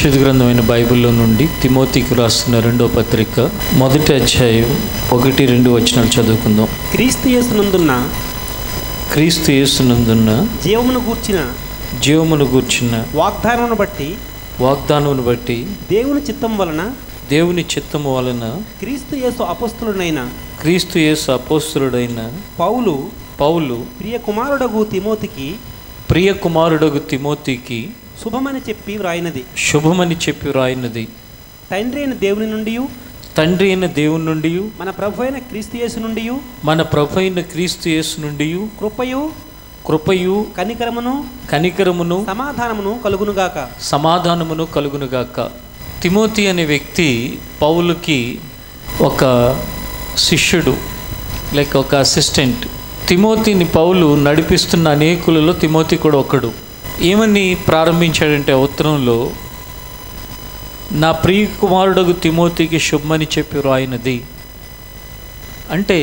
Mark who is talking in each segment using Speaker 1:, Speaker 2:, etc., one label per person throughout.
Speaker 1: పరిశుద్ధ గ్రంథమైన బైబిల్లో నుండి తిమోతికి రాస్తున్న రెండో పత్రిక మొదటి అధ్యాయం ఒకటి రెండు వచనాలు చదువుకుందాం
Speaker 2: క్రీస్తు యేసునందున్న
Speaker 1: క్రీస్తు యేసునందున్న
Speaker 2: జీవమును గూర్చిన
Speaker 1: జీవమును గూర్చిన
Speaker 2: వాగ్దానమును బట్టి
Speaker 1: వాగ్దానమును బట్టి
Speaker 2: దేవుని చిత్తం వలన
Speaker 1: దేవుని చిత్తము వలన
Speaker 2: క్రీస్తు యేసు అపస్తులునైన
Speaker 1: క్రీస్తు యేసు అపోస్తులుడైన
Speaker 2: పౌలు
Speaker 1: పౌలు
Speaker 2: ప్రియ కుమారుడగు తిమోతికి
Speaker 1: ప్రియ కుమారుడగు తిమోతికి
Speaker 2: శుభమని చెప్పి వ్రాయినది
Speaker 1: శుభమని చెప్పి వ్రాయినది
Speaker 2: తండ్రి అయిన దేవుని నుండి
Speaker 1: తండ్రి అయిన దేవుని నుండి
Speaker 2: మన ప్రభు అయిన క్రీస్తు యేసు నుండి
Speaker 1: మన ప్రభు అయిన క్రీస్తు యేసు నుండి
Speaker 2: కృపయు
Speaker 1: కృపయు
Speaker 2: కనికరమును
Speaker 1: కనికరమును
Speaker 2: సమాధానమును కలుగునుగాక
Speaker 1: సమాధానమును కలుగునుగాక తిమోతి అనే వ్యక్తి పౌలుకి ఒక శిష్యుడు లైక్ ఒక అసిస్టెంట్ తిమోతిని పౌలు నడిపిస్తున్న అనేకులలో తిమోతి కూడా ఒకడు ఏమని ప్రారంభించాడంటే ఆ ఉత్తరంలో నా ప్రియ కుమారుడగు తిమోతికి శుభమని చెప్పి రాయినది అంటే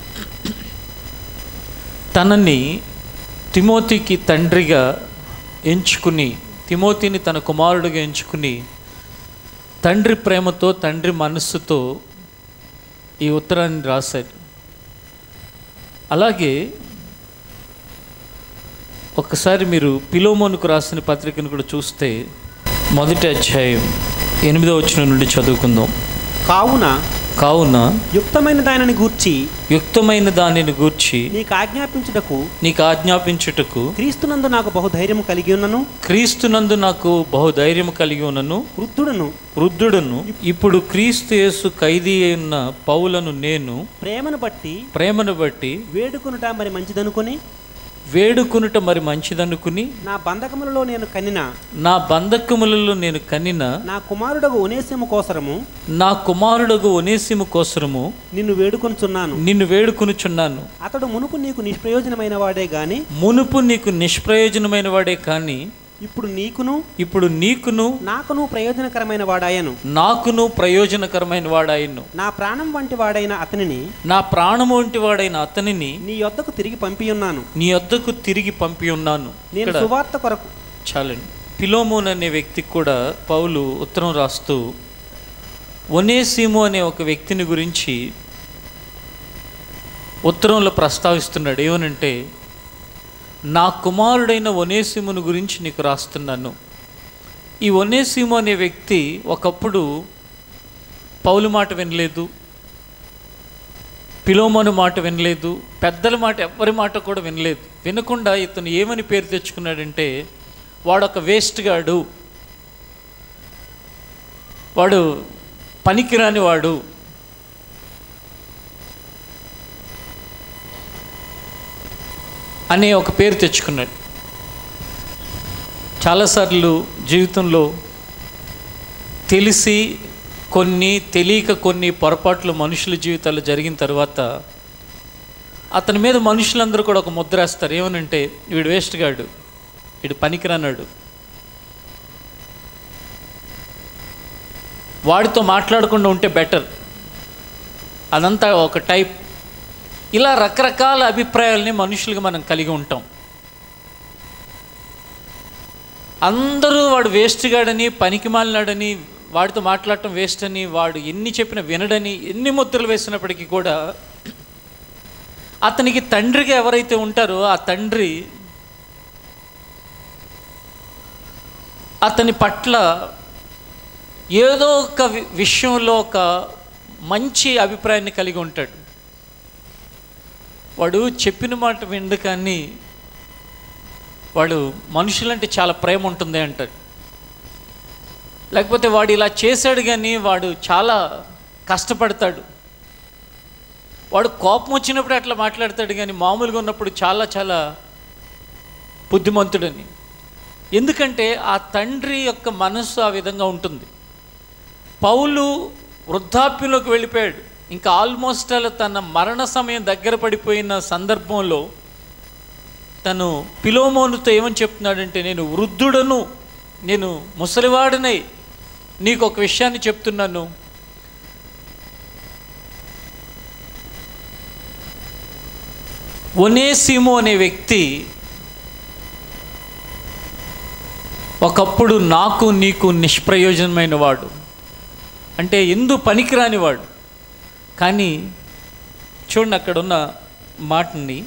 Speaker 1: తనని తిమోతికి తండ్రిగా ఎంచుకుని తిమోతిని తన కుమారుడిగా ఎంచుకుని తండ్రి ప్రేమతో తండ్రి మనస్సుతో ఈ ఉత్తరాన్ని రాశాడు అలాగే ఒక్కసారి మీరు పిలోమోనుకు రాసిన పత్రికను కూడా చూస్తే మొదటి అధ్యాయం ఎనిమిదో వచ్చిన నుండి చదువుకుందాం
Speaker 2: కావున
Speaker 1: కావున
Speaker 2: యుక్తమైన దానిని గూర్చి
Speaker 1: యుక్తమైన దానిని గూర్చి
Speaker 2: నీకు ఆజ్ఞాపించుటకు
Speaker 1: నీకు ఆజ్ఞాపించుటకు
Speaker 2: క్రీస్తునందు నాకు బహుధైర్యం కలిగి ఉన్నను
Speaker 1: క్రీస్తునందు నాకు బహుధైర్యం కలిగి ఉన్నను
Speaker 2: వృద్ధుడను
Speaker 1: వృద్ధుడను ఇప్పుడు క్రీస్తు యేసు ఖైదీ అయిన పౌలను నేను
Speaker 2: ప్రేమను బట్టి
Speaker 1: ప్రేమను బట్టి
Speaker 2: వేడుకొనుట మరి మంచిదనుకొని
Speaker 1: వేడుకునుట మరి మంచిదనుకుని
Speaker 2: నా బంధకములలో నేను కనిన
Speaker 1: నా బంధకములలో నేను కనిన
Speaker 2: నా కుమారుడగు ఒనేసెము కోసరము
Speaker 1: నా కుమారుడగు ఒనేసిము కోసరము
Speaker 2: నిన్ను వేడుకొనుచున్నాను
Speaker 1: నిన్ను వేడుకొనుచున్నాను
Speaker 2: అతడు మునుపు నీకు నిష్ప్రయోజనమైన వాడే గాని
Speaker 1: మునుపు నీకు నిష్ప్రయోజనమైన వాడే కానీ
Speaker 2: ఇప్పుడు నీకును
Speaker 1: ఇప్పుడు నీకును
Speaker 2: నాకును ప్రయోజనకరమైన వాడాయను
Speaker 1: నాకును ప్రయోజనకరమైన వాడాయను
Speaker 2: నా ప్రాణం వంటి వాడైన అతనిని
Speaker 1: నా ప్రాణము వంటి వాడైన అతనిని
Speaker 2: నీ యొద్దకు తిరిగి పంపి ఉన్నాను
Speaker 1: నీ వద్దకు తిరిగి పంపి ఉన్నాను
Speaker 2: నేను
Speaker 1: ఇక్కడ
Speaker 2: సువార్త కొరకు
Speaker 1: చాలండి పిలోమోన్ అనే వ్యక్తికి కూడా పౌలు ఉత్తరం రాస్తూ ఒనేసిము అనే ఒక వ్యక్తిని గురించి ఉత్తరంలో ప్రస్తావిస్తున్నాడు ఏమనంటే నా కుమారుడైన ఒనేసిమును గురించి నీకు రాస్తున్నాను ఈ ఒనేసిము అనే వ్యక్తి ఒకప్పుడు పౌలు మాట వినలేదు పిలోమోను మాట వినలేదు పెద్దల మాట ఎవ్వరి మాట కూడా వినలేదు వినకుండా ఇతను ఏమని పేరు తెచ్చుకున్నాడంటే వాడొక వేస్ట్ గాడు వాడు పనికిరాని వాడు అనే ఒక పేరు తెచ్చుకున్నాడు చాలాసార్లు జీవితంలో తెలిసి కొన్ని తెలియక కొన్ని పొరపాట్లు మనుషుల జీవితాల్లో జరిగిన తర్వాత అతని మీద మనుషులందరూ కూడా ఒక ముద్ర వేస్తారు ఏమనంటే వీడు వేస్ట్ గాడు వీడు పనికిరానాడు వాడితో మాట్లాడకుండా ఉంటే బెటర్ అదంతా ఒక టైప్ ఇలా రకరకాల అభిప్రాయాలని మనుషులుగా మనం కలిగి ఉంటాం అందరూ వాడు వేస్ట్ గాడని పనికి మాలినాడని వాడితో మాట్లాడటం వేస్ట్ అని వాడు ఎన్ని చెప్పినా వినడని ఎన్ని ముద్రలు వేసినప్పటికీ కూడా అతనికి తండ్రిగా ఎవరైతే ఉంటారో ఆ తండ్రి అతని పట్ల ఏదో ఒక వి- విషయంలో ఒక మంచి అభిప్రాయాన్ని కలిగి ఉంటాడు వాడు చెప్పిన మాట విండు కానీ వాడు మనుషులంటే చాలా ప్రేమ ఉంటుంది అంటాడు లేకపోతే వాడు ఇలా చేశాడు కానీ వాడు చాలా కష్టపడతాడు వాడు కోపం వచ్చినప్పుడు అట్లా మాట్లాడతాడు కానీ మామూలుగా ఉన్నప్పుడు చాలా చాలా బుద్ధిమంతుడని ఎందుకంటే ఆ తండ్రి యొక్క మనస్సు ఆ విధంగా ఉంటుంది పౌలు వృద్ధాప్యంలోకి వెళ్ళిపోయాడు ఇంకా ఆల్మోస్ట్ అలా తన మరణ సమయం దగ్గర పడిపోయిన సందర్భంలో తను పిలోమోనుతో ఏమని చెప్తున్నాడంటే నేను వృద్ధుడను నేను ముసలివాడనై నీకు ఒక విషయాన్ని చెప్తున్నాను ఒనేసిము అనే వ్యక్తి ఒకప్పుడు నాకు నీకు నిష్ప్రయోజనమైన వాడు అంటే ఎందు పనికిరాని వాడు కానీ చూడండి అక్కడ ఉన్న మాటని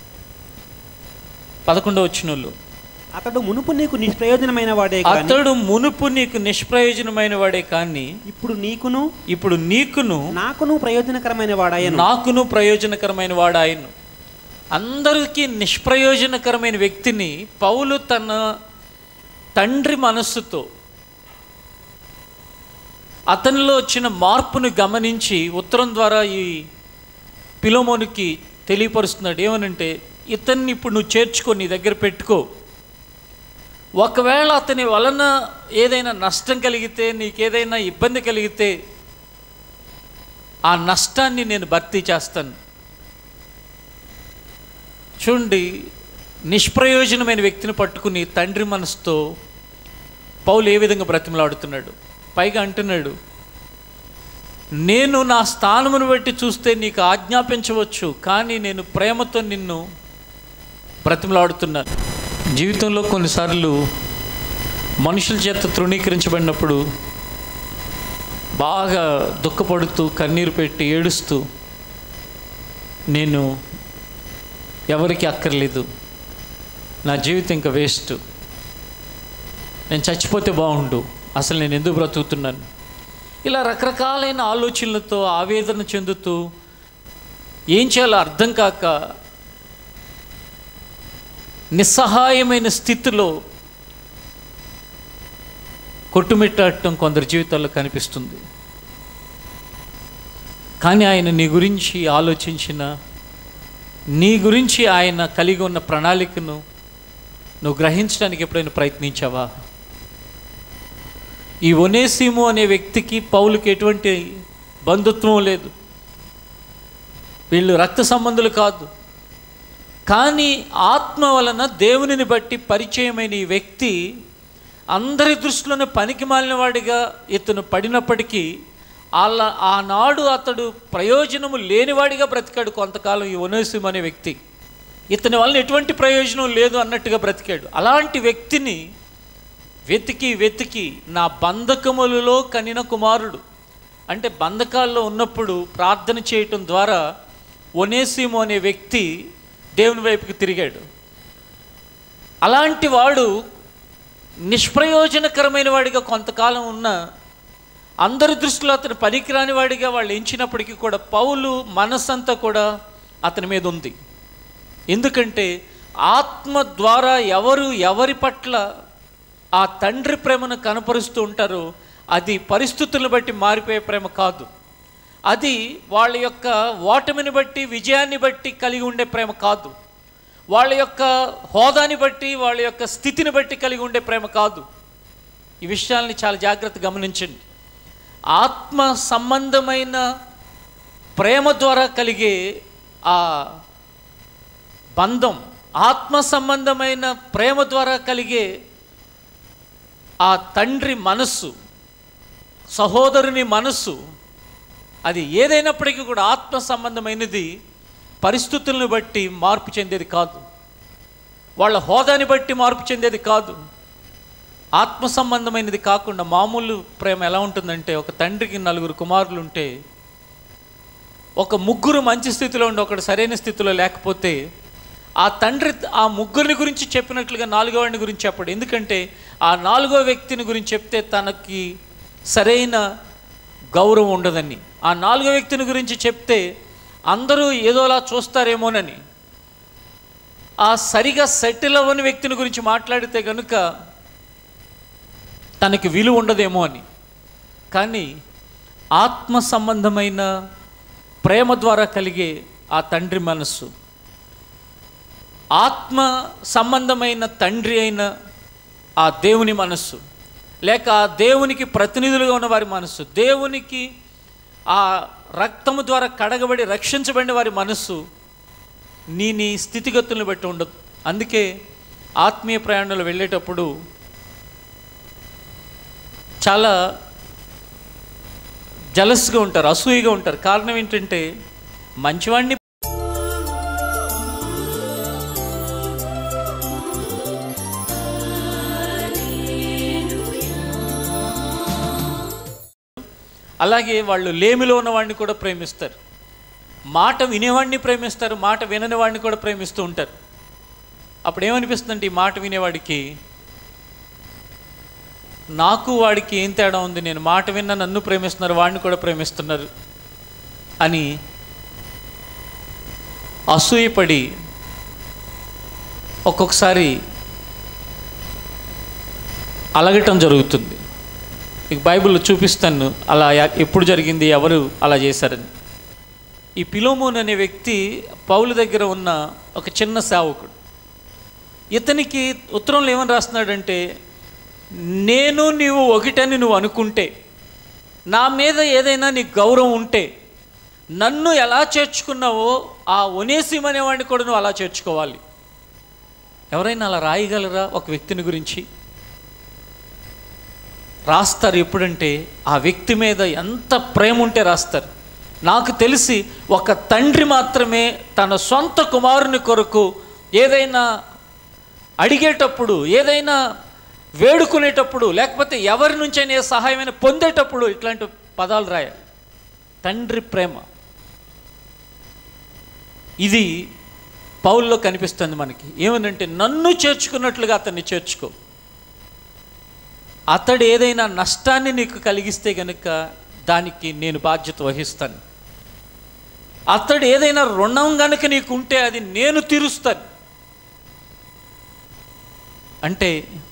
Speaker 1: పదకొండవ వచ్చినోళ్ళు
Speaker 2: అతడు మునుపు నీకు నిష్ప్రయోజనమైన వాడే కానీ
Speaker 1: అతడు మునుపు నీకు నిష్ప్రయోజనమైన వాడే కానీ
Speaker 2: ఇప్పుడు నీకును
Speaker 1: ఇప్పుడు నీకును
Speaker 2: నాకును ప్రయోజనకరమైన వాడాయను
Speaker 1: నాకును ప్రయోజనకరమైన వాడు ఆయన అందరికీ నిష్ప్రయోజనకరమైన వ్యక్తిని పౌలు తన తండ్రి మనస్సుతో అతనిలో వచ్చిన మార్పును గమనించి ఉత్తరం ద్వారా ఈ పిలోమోనికి తెలియపరుస్తున్నాడు ఏమనంటే ఇతన్ని ఇప్పుడు నువ్వు చేర్చుకో నీ దగ్గర పెట్టుకో ఒకవేళ అతని వలన ఏదైనా నష్టం కలిగితే నీకేదైనా ఇబ్బంది కలిగితే ఆ నష్టాన్ని నేను భర్తీ చేస్తాను చూడండి నిష్ప్రయోజనమైన వ్యక్తిని పట్టుకుని తండ్రి మనసుతో పౌలు ఏ విధంగా బ్రతిమలాడుతున్నాడు పైగా అంటున్నాడు నేను నా స్థానమును బట్టి చూస్తే నీకు ఆజ్ఞాపించవచ్చు కానీ నేను ప్రేమతో నిన్ను బ్రతిమలాడుతున్నాను జీవితంలో కొన్నిసార్లు మనుషుల చేత తృణీకరించబడినప్పుడు బాగా దుఃఖపడుతూ కన్నీరు పెట్టి ఏడుస్తూ నేను ఎవరికి అక్కర్లేదు నా జీవితం ఇంకా వేస్ట్ నేను చచ్చిపోతే బాగుండు అసలు నేను ఎందుకు బ్రతుకుతున్నాను ఇలా రకరకాలైన ఆలోచనలతో ఆవేదన చెందుతూ ఏం చేయాలో అర్థం కాక నిస్సహాయమైన స్థితిలో కొట్టుమిట్టాడటం కొందరి జీవితాల్లో కనిపిస్తుంది కానీ ఆయన నీ గురించి ఆలోచించిన నీ గురించి ఆయన కలిగి ఉన్న ప్రణాళికను నువ్వు గ్రహించడానికి ఎప్పుడైనా ప్రయత్నించావా ఈ ఒనేసిము అనే వ్యక్తికి పౌలుకి ఎటువంటి బంధుత్వం లేదు వీళ్ళు రక్త సంబంధులు కాదు కానీ ఆత్మ వలన దేవునిని బట్టి పరిచయమైన ఈ వ్యక్తి అందరి దృష్టిలోనే పనికి మాలిన వాడిగా ఇతను పడినప్పటికీ అలా ఆనాడు అతడు ప్రయోజనము లేనివాడిగా బ్రతికాడు కొంతకాలం ఈ ఒనేసిం అనే వ్యక్తి ఇతని వలన ఎటువంటి ప్రయోజనం లేదు అన్నట్టుగా బ్రతికాడు అలాంటి వ్యక్తిని వెతికి వెతికి నా బంధకములలో కనిన కుమారుడు అంటే బంధకాల్లో ఉన్నప్పుడు ప్రార్థన చేయటం ద్వారా ఒనేసిము అనే వ్యక్తి దేవుని వైపుకి తిరిగాడు అలాంటి వాడు నిష్ప్రయోజనకరమైన వాడిగా కొంతకాలం ఉన్న అందరి దృష్టిలో అతను పనికిరాని వాడిగా వాళ్ళు ఎంచినప్పటికీ కూడా పౌలు మనస్సంతా కూడా అతని మీద ఉంది ఎందుకంటే ఆత్మ ద్వారా ఎవరు ఎవరి పట్ల ఆ తండ్రి ప్రేమను కనపరుస్తూ ఉంటారో అది పరిస్థితులను బట్టి మారిపోయే ప్రేమ కాదు అది వాళ్ళ యొక్క ఓటమిని బట్టి విజయాన్ని బట్టి కలిగి ఉండే ప్రేమ కాదు వాళ్ళ యొక్క హోదాని బట్టి వాళ్ళ యొక్క స్థితిని బట్టి కలిగి ఉండే ప్రేమ కాదు ఈ విషయాల్ని చాలా జాగ్రత్త గమనించండి ఆత్మ సంబంధమైన ప్రేమ ద్వారా కలిగే ఆ బంధం ఆత్మ సంబంధమైన ప్రేమ ద్వారా కలిగే ఆ తండ్రి మనస్సు సహోదరుని మనస్సు అది ఏదైనప్పటికీ కూడా ఆత్మ సంబంధమైనది పరిస్థితులను బట్టి మార్పు చెందేది కాదు వాళ్ళ హోదాని బట్టి మార్పు చెందేది కాదు ఆత్మ సంబంధమైనది కాకుండా మామూలు ప్రేమ ఎలా ఉంటుందంటే ఒక తండ్రికి నలుగురు కుమారులు ఉంటే ఒక ముగ్గురు మంచి స్థితిలో ఉండి ఒకడు సరైన స్థితిలో లేకపోతే ఆ తండ్రి ఆ ముగ్గురిని గురించి చెప్పినట్లుగా నాలుగో వాడిని గురించి చెప్పడు ఎందుకంటే ఆ నాలుగో వ్యక్తిని గురించి చెప్తే తనకి సరైన గౌరవం ఉండదని ఆ నాలుగో వ్యక్తిని గురించి చెప్తే అందరూ ఏదోలా చూస్తారేమోనని ఆ సరిగా సెటిల్ అవ్వని వ్యక్తిని గురించి మాట్లాడితే కనుక తనకి విలువ ఉండదేమో అని కానీ ఆత్మ సంబంధమైన ప్రేమ ద్వారా కలిగే ఆ తండ్రి మనస్సు ఆత్మ సంబంధమైన తండ్రి అయిన ఆ దేవుని మనస్సు లేక ఆ దేవునికి ప్రతినిధులుగా ఉన్న వారి మనస్సు దేవునికి ఆ రక్తము ద్వారా కడగబడి రక్షించబడిన వారి మనస్సు నీ నీ స్థితిగతులను బట్టి ఉండదు అందుకే ఆత్మీయ ప్రయాణంలో వెళ్ళేటప్పుడు చాలా జలస్గా ఉంటారు అసూయగా ఉంటారు కారణం ఏంటంటే మంచివాడిని అలాగే వాళ్ళు లేమిలో ఉన్నవాడిని కూడా ప్రేమిస్తారు మాట వినేవాడిని ప్రేమిస్తారు మాట వినని వాడిని కూడా ప్రేమిస్తూ ఉంటారు అప్పుడు ఏమనిపిస్తుందంటే ఈ మాట వినేవాడికి నాకు వాడికి ఏం తేడా ఉంది నేను మాట విన్న నన్ను ప్రేమిస్తున్నారు వాడిని కూడా ప్రేమిస్తున్నారు అని అసూయపడి ఒక్కొక్కసారి అలగటం జరుగుతుంది మీకు బైబిల్లో చూపిస్తాను అలా యా- ఎప్పుడు జరిగింది ఎవరు అలా చేశారని ఈ పిలోమోన్ అనే వ్యక్తి పౌలు దగ్గర ఉన్న ఒక చిన్న సేవకుడు ఇతనికి ఉత్తరంలో ఏమని రాస్తున్నాడంటే నేను నీవు ఒకటని నువ్వు అనుకుంటే నా మీద ఏదైనా నీకు గౌరవం ఉంటే నన్ను ఎలా చేర్చుకున్నావో ఆ ఒనేసిం అనేవాడిని కూడా నువ్వు అలా చేర్చుకోవాలి ఎవరైనా అలా రాయగలరా ఒక వ్యక్తిని గురించి రాస్తారు ఎప్పుడంటే ఆ వ్యక్తి మీద ఎంత ప్రేమ ఉంటే రాస్తారు నాకు తెలిసి ఒక తండ్రి మాత్రమే తన సొంత కుమారుని కొరకు ఏదైనా అడిగేటప్పుడు ఏదైనా వేడుకునేటప్పుడు లేకపోతే ఎవరి నుంచైనా ఏ సహాయమైన పొందేటప్పుడు ఇట్లాంటి పదాలు రాయాలి తండ్రి ప్రేమ ఇది పౌల్లో కనిపిస్తుంది మనకి ఏమనంటే నన్ను చేర్చుకున్నట్లుగా అతన్ని చేర్చుకో అతడు ఏదైనా నష్టాన్ని నీకు కలిగిస్తే గనుక దానికి నేను బాధ్యత వహిస్తాను అతడు ఏదైనా రుణం గనుక నీకు ఉంటే అది నేను తీరుస్తాను అంటే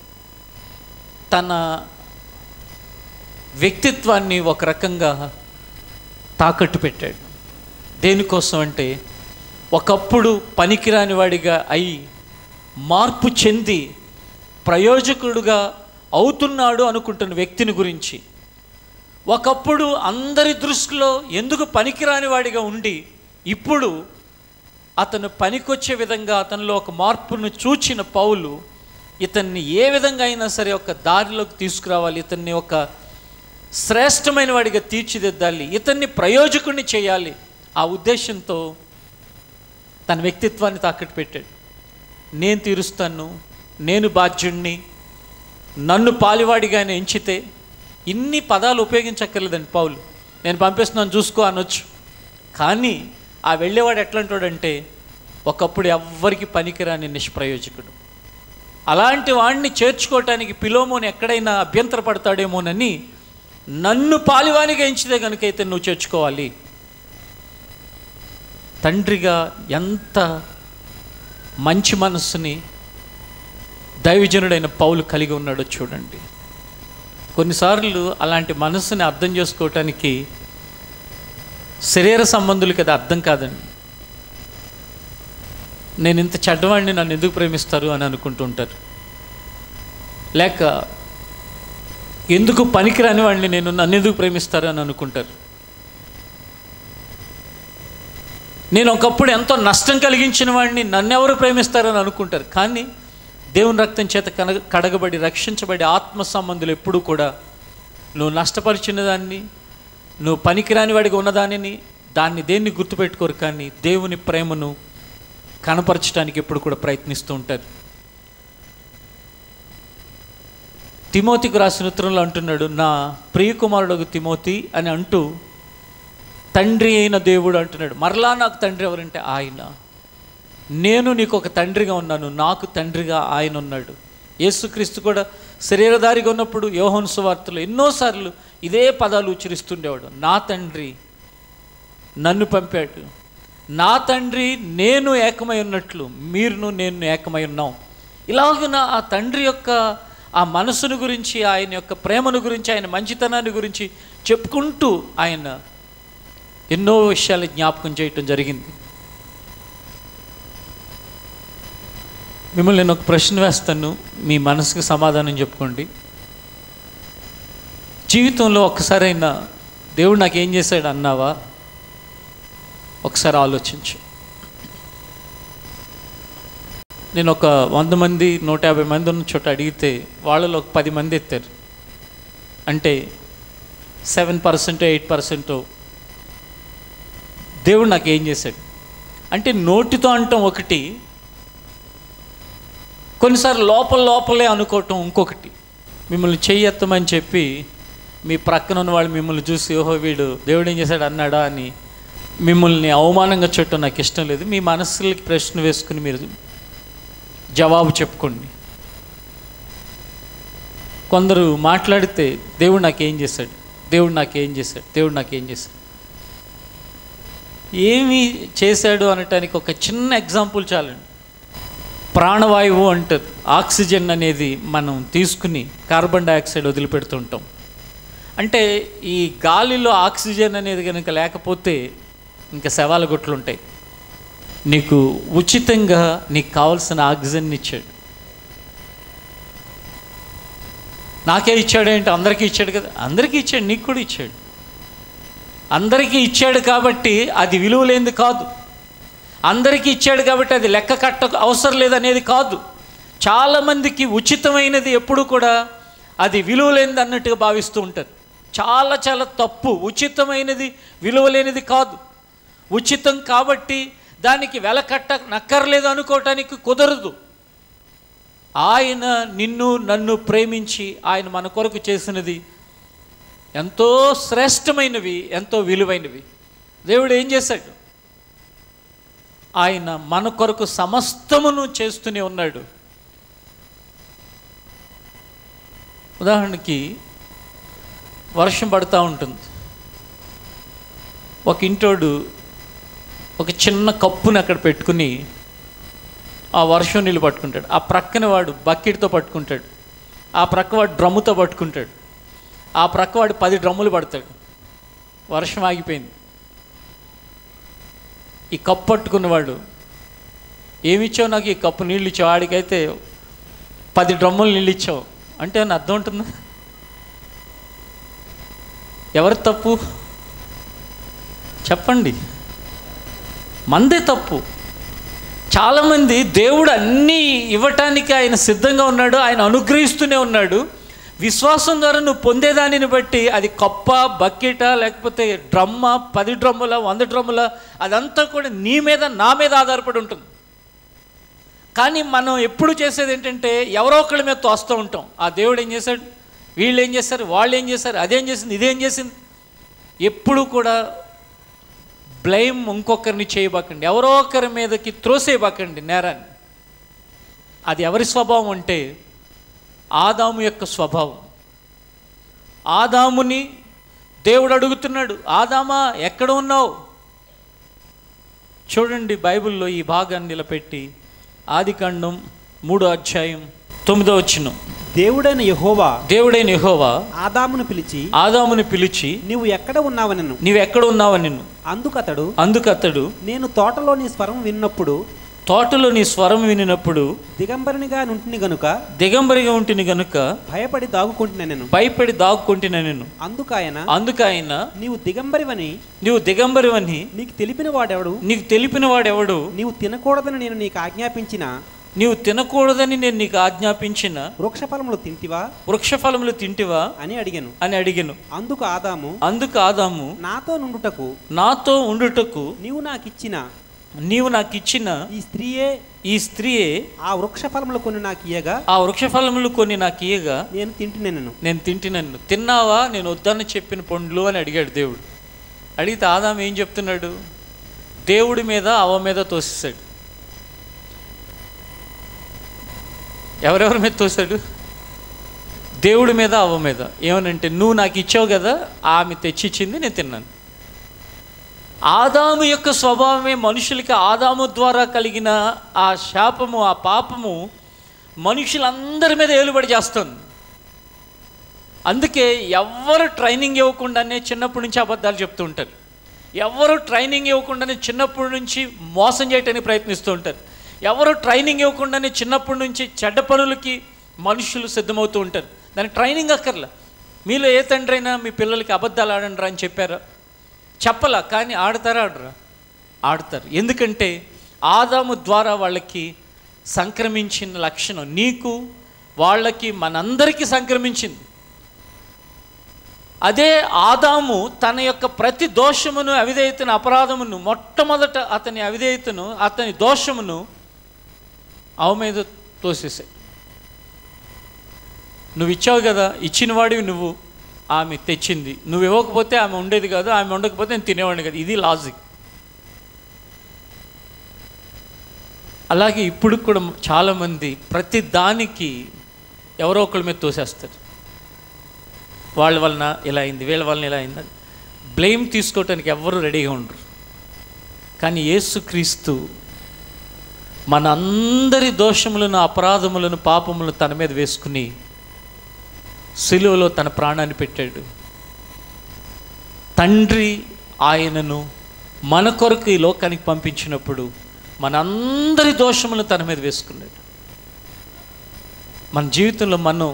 Speaker 1: తన వ్యక్తిత్వాన్ని ఒక రకంగా తాకట్టు పెట్టాడు దేనికోసం అంటే ఒకప్పుడు పనికిరాని వాడిగా అయి మార్పు చెంది ప్రయోజకుడుగా అవుతున్నాడు అనుకుంటున్న వ్యక్తిని గురించి ఒకప్పుడు అందరి దృష్టిలో ఎందుకు పనికిరాని వాడిగా ఉండి ఇప్పుడు అతను పనికొచ్చే విధంగా అతనిలో ఒక మార్పును చూచిన పౌలు ఇతన్ని ఏ విధంగా అయినా సరే ఒక దారిలోకి తీసుకురావాలి ఇతన్ని ఒక శ్రేష్టమైన వాడిగా తీర్చిదిద్దాలి ఇతన్ని ప్రయోజకుడిని చేయాలి ఆ ఉద్దేశంతో తన వ్యక్తిత్వాన్ని తాకట్టు పెట్టాడు నేను తీరుస్తాను నేను బాధ్యుణ్ణి నన్ను పాలివాడిగానే ఎంచితే ఇన్ని పదాలు ఉపయోగించక్కర్లేదండి పౌలు నేను పంపిస్తున్నాను చూసుకో అనొచ్చు కానీ ఆ వెళ్ళేవాడు ఎట్లాంటాడంటే ఒకప్పుడు ఎవ్వరికి పనికిరాని నిష్ప్రయోజకుడు అలాంటి వాడిని చేర్చుకోవటానికి పిలోమోని ఎక్కడైనా అభ్యంతరపడతాడేమోనని నన్ను పాలివానిగా ఎంచితే కనుకైతే నువ్వు చేర్చుకోవాలి తండ్రిగా ఎంత మంచి మనస్సుని దైవజనుడైన పౌలు కలిగి ఉన్నాడో చూడండి కొన్నిసార్లు అలాంటి మనస్సుని అర్థం చేసుకోవటానికి శరీర సంబంధులకి అది అర్థం కాదండి నేను ఇంత చెడ్డవాడిని నన్ను ఎందుకు ప్రేమిస్తారు అని అనుకుంటూ ఉంటారు లేక ఎందుకు పనికిరాని వాడిని నేను నన్ను ఎందుకు ప్రేమిస్తారు అని అనుకుంటారు నేను ఒకప్పుడు ఎంతో నష్టం కలిగించిన వాడిని నన్నెవరు ప్రేమిస్తారని అనుకుంటారు కానీ దేవుని రక్తం చేత కనగ కడగబడి రక్షించబడి ఆత్మ సంబంధులు ఎప్పుడూ కూడా నువ్వు నష్టపరిచిన దాన్ని నువ్వు పనికిరాని వాడిగా ఉన్నదానిని దాన్ని దేన్ని గుర్తుపెట్టుకోరు కానీ దేవుని ప్రేమను కనపరచడానికి ఎప్పుడు కూడా ప్రయత్నిస్తూ ఉంటారు తిమోతికి రాసిన ఉత్తరంలో అంటున్నాడు నా ప్రియకుమారుడు తిమోతి అని అంటూ తండ్రి అయిన దేవుడు అంటున్నాడు మరలా నాకు తండ్రి ఎవరంటే ఆయన నేను నీకు ఒక తండ్రిగా ఉన్నాను నాకు తండ్రిగా ఆయన ఉన్నాడు యేసుక్రీస్తు కూడా శరీరధారిగా ఉన్నప్పుడు యోహన్ సువార్తలు ఎన్నోసార్లు ఇదే పదాలు ఉచ్చరిస్తుండేవాడు నా తండ్రి నన్ను పంపాడు నా తండ్రి నేను ఏకమై ఉన్నట్లు మీరును నేను ఏకమై ఉన్నాం ఇలాగున ఆ తండ్రి యొక్క ఆ మనసును గురించి ఆయన యొక్క ప్రేమను గురించి ఆయన మంచితనాన్ని గురించి చెప్పుకుంటూ ఆయన ఎన్నో విషయాలు జ్ఞాపకం చేయటం జరిగింది మిమ్మల్ని నేను ఒక ప్రశ్న వేస్తాను మీ మనసుకు సమాధానం చెప్పుకోండి జీవితంలో ఒక్కసారైనా దేవుడు నాకు ఏం చేశాడు అన్నావా ఒకసారి ఆలోచించు నేను ఒక వంద మంది నూట యాభై మంది ఉన్న చోట అడిగితే వాళ్ళలో ఒక పది మంది ఎత్తారు అంటే సెవెన్ పర్సెంట్ ఎయిట్ పర్సెంట్ దేవుడు నాకు ఏం చేశాడు అంటే నోటితో అంటాం ఒకటి కొన్నిసార్లు లోపల లోపలే అనుకోవటం ఇంకొకటి మిమ్మల్ని చెయ్యెత్తమని చెప్పి మీ ప్రక్కన ఉన్న వాళ్ళు మిమ్మల్ని చూసి ఓహో వీడు దేవుడు ఏం చేశాడు అన్నాడా అని మిమ్మల్ని అవమానంగా చుట్టం నాకు ఇష్టం లేదు మీ మనసులకి ప్రశ్న వేసుకుని మీరు జవాబు చెప్పుకోండి కొందరు మాట్లాడితే దేవుడు నాకేం చేశాడు దేవుడు నాకేం చేశాడు దేవుడు నాకేం చేశాడు ఏమి చేశాడు అనటానికి ఒక చిన్న ఎగ్జాంపుల్ చాలండి ప్రాణవాయువు అంటారు ఆక్సిజన్ అనేది మనం తీసుకుని కార్బన్ డైఆక్సైడ్ వదిలిపెడుతుంటాం అంటే ఈ గాలిలో ఆక్సిజన్ అనేది కనుక లేకపోతే ఇంకా శవాల గుట్లు ఉంటాయి నీకు ఉచితంగా నీకు కావాల్సిన ఆక్సిజన్ ఇచ్చాడు నాకే ఇచ్చాడేంటి అందరికీ ఇచ్చాడు కదా అందరికీ ఇచ్చాడు నీకు కూడా ఇచ్చాడు అందరికీ ఇచ్చాడు కాబట్టి అది విలువ లేనిది కాదు అందరికీ ఇచ్చాడు కాబట్టి అది లెక్క కట్ట అవసరం లేదనేది కాదు చాలామందికి ఉచితమైనది ఎప్పుడు కూడా అది విలువ లేనిది అన్నట్టుగా భావిస్తూ ఉంటారు చాలా చాలా తప్పు ఉచితమైనది విలువ లేనిది కాదు ఉచితం కాబట్టి దానికి వెల కట్ట నక్కర్లేదు అనుకోవటానికి కుదరదు ఆయన నిన్ను నన్ను ప్రేమించి ఆయన మన కొరకు చేసినది ఎంతో శ్రేష్టమైనవి ఎంతో విలువైనవి దేవుడు ఏం చేశాడు ఆయన మన కొరకు సమస్తమును చేస్తూనే ఉన్నాడు ఉదాహరణకి వర్షం పడుతూ ఉంటుంది ఒక ఇంటోడు ఒక చిన్న కప్పుని అక్కడ పెట్టుకుని ఆ వర్షం నీళ్ళు పట్టుకుంటాడు ఆ ప్రక్కన వాడు బకెట్తో పట్టుకుంటాడు ఆ ప్రక్క వాడు డ్రమ్ముతో పట్టుకుంటాడు ఆ ప్రక్క వాడు పది డ్రమ్ములు పడతాడు వర్షం ఆగిపోయింది ఈ కప్పు పట్టుకున్నవాడు ఏమిచ్చావు నాకు ఈ కప్పు నీళ్ళు ఇచ్చావు ఆడికైతే పది డ్రమ్ములు నీళ్ళు ఇచ్చావు అంటే అని అర్థం ఉంటుందా ఎవరి తప్పు చెప్పండి మందే తప్పు చాలామంది దేవుడు అన్నీ ఇవ్వటానికి ఆయన సిద్ధంగా ఉన్నాడు ఆయన అనుగ్రహిస్తూనే ఉన్నాడు విశ్వాసం ద్వారా నువ్వు పొందేదానిని బట్టి అది కప్ప బకెట లేకపోతే డ్రమ్మ పది డ్రమ్ముల వంద డ్రమ్ముల అదంతా కూడా నీ మీద నా మీద ఆధారపడి ఉంటుంది కానీ మనం ఎప్పుడు చేసేది ఏంటంటే ఎవరో ఒకళ్ళ మీద తోస్తూ ఉంటాం ఆ దేవుడు ఏం చేశాడు వీళ్ళు ఏం చేశారు వాళ్ళు ఏం చేశారు అదేం చేసింది ఇదేం చేసింది ఎప్పుడు కూడా బ్లైమ్ ఇంకొకరిని చేయబాకండి ఎవరో ఒకరి మీదకి త్రోసేయబాకండి నేరాన్ని అది ఎవరి స్వభావం అంటే ఆదాము యొక్క స్వభావం ఆదాముని దేవుడు అడుగుతున్నాడు ఆదామా ఎక్కడ ఉన్నావు చూడండి బైబిల్లో ఈ భాగాన్ని నిలబెట్టి ఆదికాండం మూడో అధ్యాయం తొమ్మిదో వచ్చిన
Speaker 2: దేవుడైన యహోవా
Speaker 1: దేవుడైన యెహోవా
Speaker 2: ఆదామును పిలిచి
Speaker 1: ఆదాముని పిలిచి
Speaker 2: నీవు ఎక్కడ ఉన్నావనెను
Speaker 1: నీవు ఎక్కడ ఉన్నావు నిన్ను
Speaker 2: అందుకతడు
Speaker 1: అందుకతడు
Speaker 2: నేను తోటలో నీ స్వరం విన్నప్పుడు
Speaker 1: తోటలో నీ స్వరం వినినప్పుడు
Speaker 2: దిగంబరునిగా నుంటిని గనుక
Speaker 1: దిగంబరిగా ఉంటుంది గనుక
Speaker 2: భయపడి దాగుకుంటున్నా నేను
Speaker 1: భయపడి దాక్కుంటున్నా నేను
Speaker 2: అందుకాయన
Speaker 1: అందుకు ఆయన
Speaker 2: నీవు దిగంబరివని
Speaker 1: నీవు దిగంబరివని
Speaker 2: నీకు తెలిపిన వాడెవడు
Speaker 1: నీకు తెలిపిన వాడెవడు
Speaker 2: నీవు తినకూడదని నేను నీకు ఆజ్ఞాపించిన
Speaker 1: నీవు తినకూడదని నేను నీకు ఆజ్ఞాపించిన
Speaker 2: వృక్షఫలములు తింటివా
Speaker 1: వృక్షఫలములు తింటివా
Speaker 2: అని అడిగాను
Speaker 1: అని అడిగాను
Speaker 2: అందుకు ఆదాము
Speaker 1: అందుకు ఆదాము
Speaker 2: నాతో నుండుటకు
Speaker 1: నాతో ఉండుటకు
Speaker 2: నీవు నాకిచ్చిన
Speaker 1: నీవు నాకు ఇచ్చిన
Speaker 2: ఈ స్త్రీయే
Speaker 1: ఈ స్త్రీయే
Speaker 2: ఆ వృక్షఫలములు కొన్ని నాకు ఇయ్యగా
Speaker 1: ఆ వృక్షఫలములు కొన్ని నాకు ఇయ్యగా
Speaker 2: నేను తింటున్నాను
Speaker 1: నేను తింటినన్ను తిన్నావా నేను వద్దని చెప్పిన పండ్లు అని అడిగాడు దేవుడు అడిగితే ఆదాం ఏం చెప్తున్నాడు దేవుడి మీద అవ మీద తోసేశాడు ఎవరెవరి మీద తోసాడు దేవుడి మీద అవ్వ మీద ఏమనంటే నువ్వు నాకు ఇచ్చావు కదా ఆమె తెచ్చిచ్చింది నేను తిన్నాను ఆదాము యొక్క స్వభావమే మనుషులకి ఆదాము ద్వారా కలిగిన ఆ శాపము ఆ పాపము మనుషులందరి మీద ఏలుబడి చేస్తుంది అందుకే ఎవ్వరు ట్రైనింగ్ ఇవ్వకుండానే చిన్నప్పటి నుంచి అబద్ధాలు చెప్తూ ఉంటారు ఎవరు ట్రైనింగ్ ఇవ్వకుండానే చిన్నప్పటి నుంచి మోసం చేయడానికి ప్రయత్నిస్తూ ఉంటారు ఎవరు ట్రైనింగ్ ఇవ్వకుండానే చిన్నప్పటి నుంచి చెడ్డ పనులకి మనుషులు సిద్ధమవుతూ ఉంటారు దానికి ట్రైనింగ్ అక్కర్లా మీలో ఏ తండ్రి అయినా మీ పిల్లలకి అబద్ధాలు ఆడండి అని చెప్పారా చెప్పలా కానీ ఆడతారా ఆడరా ఆడతారు ఎందుకంటే ఆదాము ద్వారా వాళ్ళకి సంక్రమించిన లక్షణం నీకు వాళ్ళకి మనందరికీ సంక్రమించింది అదే ఆదాము తన యొక్క ప్రతి దోషమును అవిధేయతను అపరాధమును మొట్టమొదట అతని అవిధేయతను అతని దోషమును అవ మీద తోసేసాడు నువ్వు ఇచ్చావు కదా ఇచ్చిన వాడివి నువ్వు ఆమె తెచ్చింది నువ్వు ఇవ్వకపోతే ఆమె ఉండేది కాదు ఆమె ఉండకపోతే నేను తినేవాడిని కదా ఇది లాజిక్ అలాగే ఇప్పుడు కూడా చాలామంది ప్రతి దానికి ఎవరో ఒకళ్ళ మీద తోసేస్తారు వాళ్ళ వలన ఇలా అయింది వీళ్ళ వలన ఇలా అయింది బ్లేమ్ తీసుకోవటానికి ఎవ్వరూ రెడీగా ఉండరు కానీ యేసుక్రీస్తు మన అందరి దోషములను అపరాధములను పాపములను తన మీద వేసుకుని సిలువలో తన ప్రాణాన్ని పెట్టాడు తండ్రి ఆయనను మన కొరకు ఈ లోకానికి పంపించినప్పుడు మనందరి దోషములను తన మీద వేసుకున్నాడు మన జీవితంలో మనం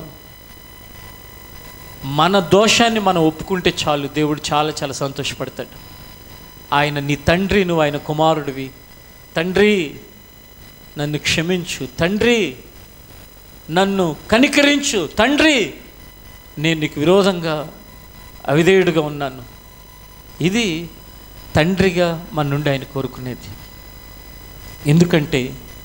Speaker 1: మన దోషాన్ని మనం ఒప్పుకుంటే చాలు దేవుడు చాలా చాలా సంతోషపడతాడు ఆయన నీ తండ్రి నువ్వు ఆయన కుమారుడివి తండ్రి నన్ను క్షమించు తండ్రి నన్ను కనికరించు తండ్రి నేను నీకు విరోధంగా అవిధేయుడిగా ఉన్నాను ఇది తండ్రిగా మన నుండి ఆయన కోరుకునేది ఎందుకంటే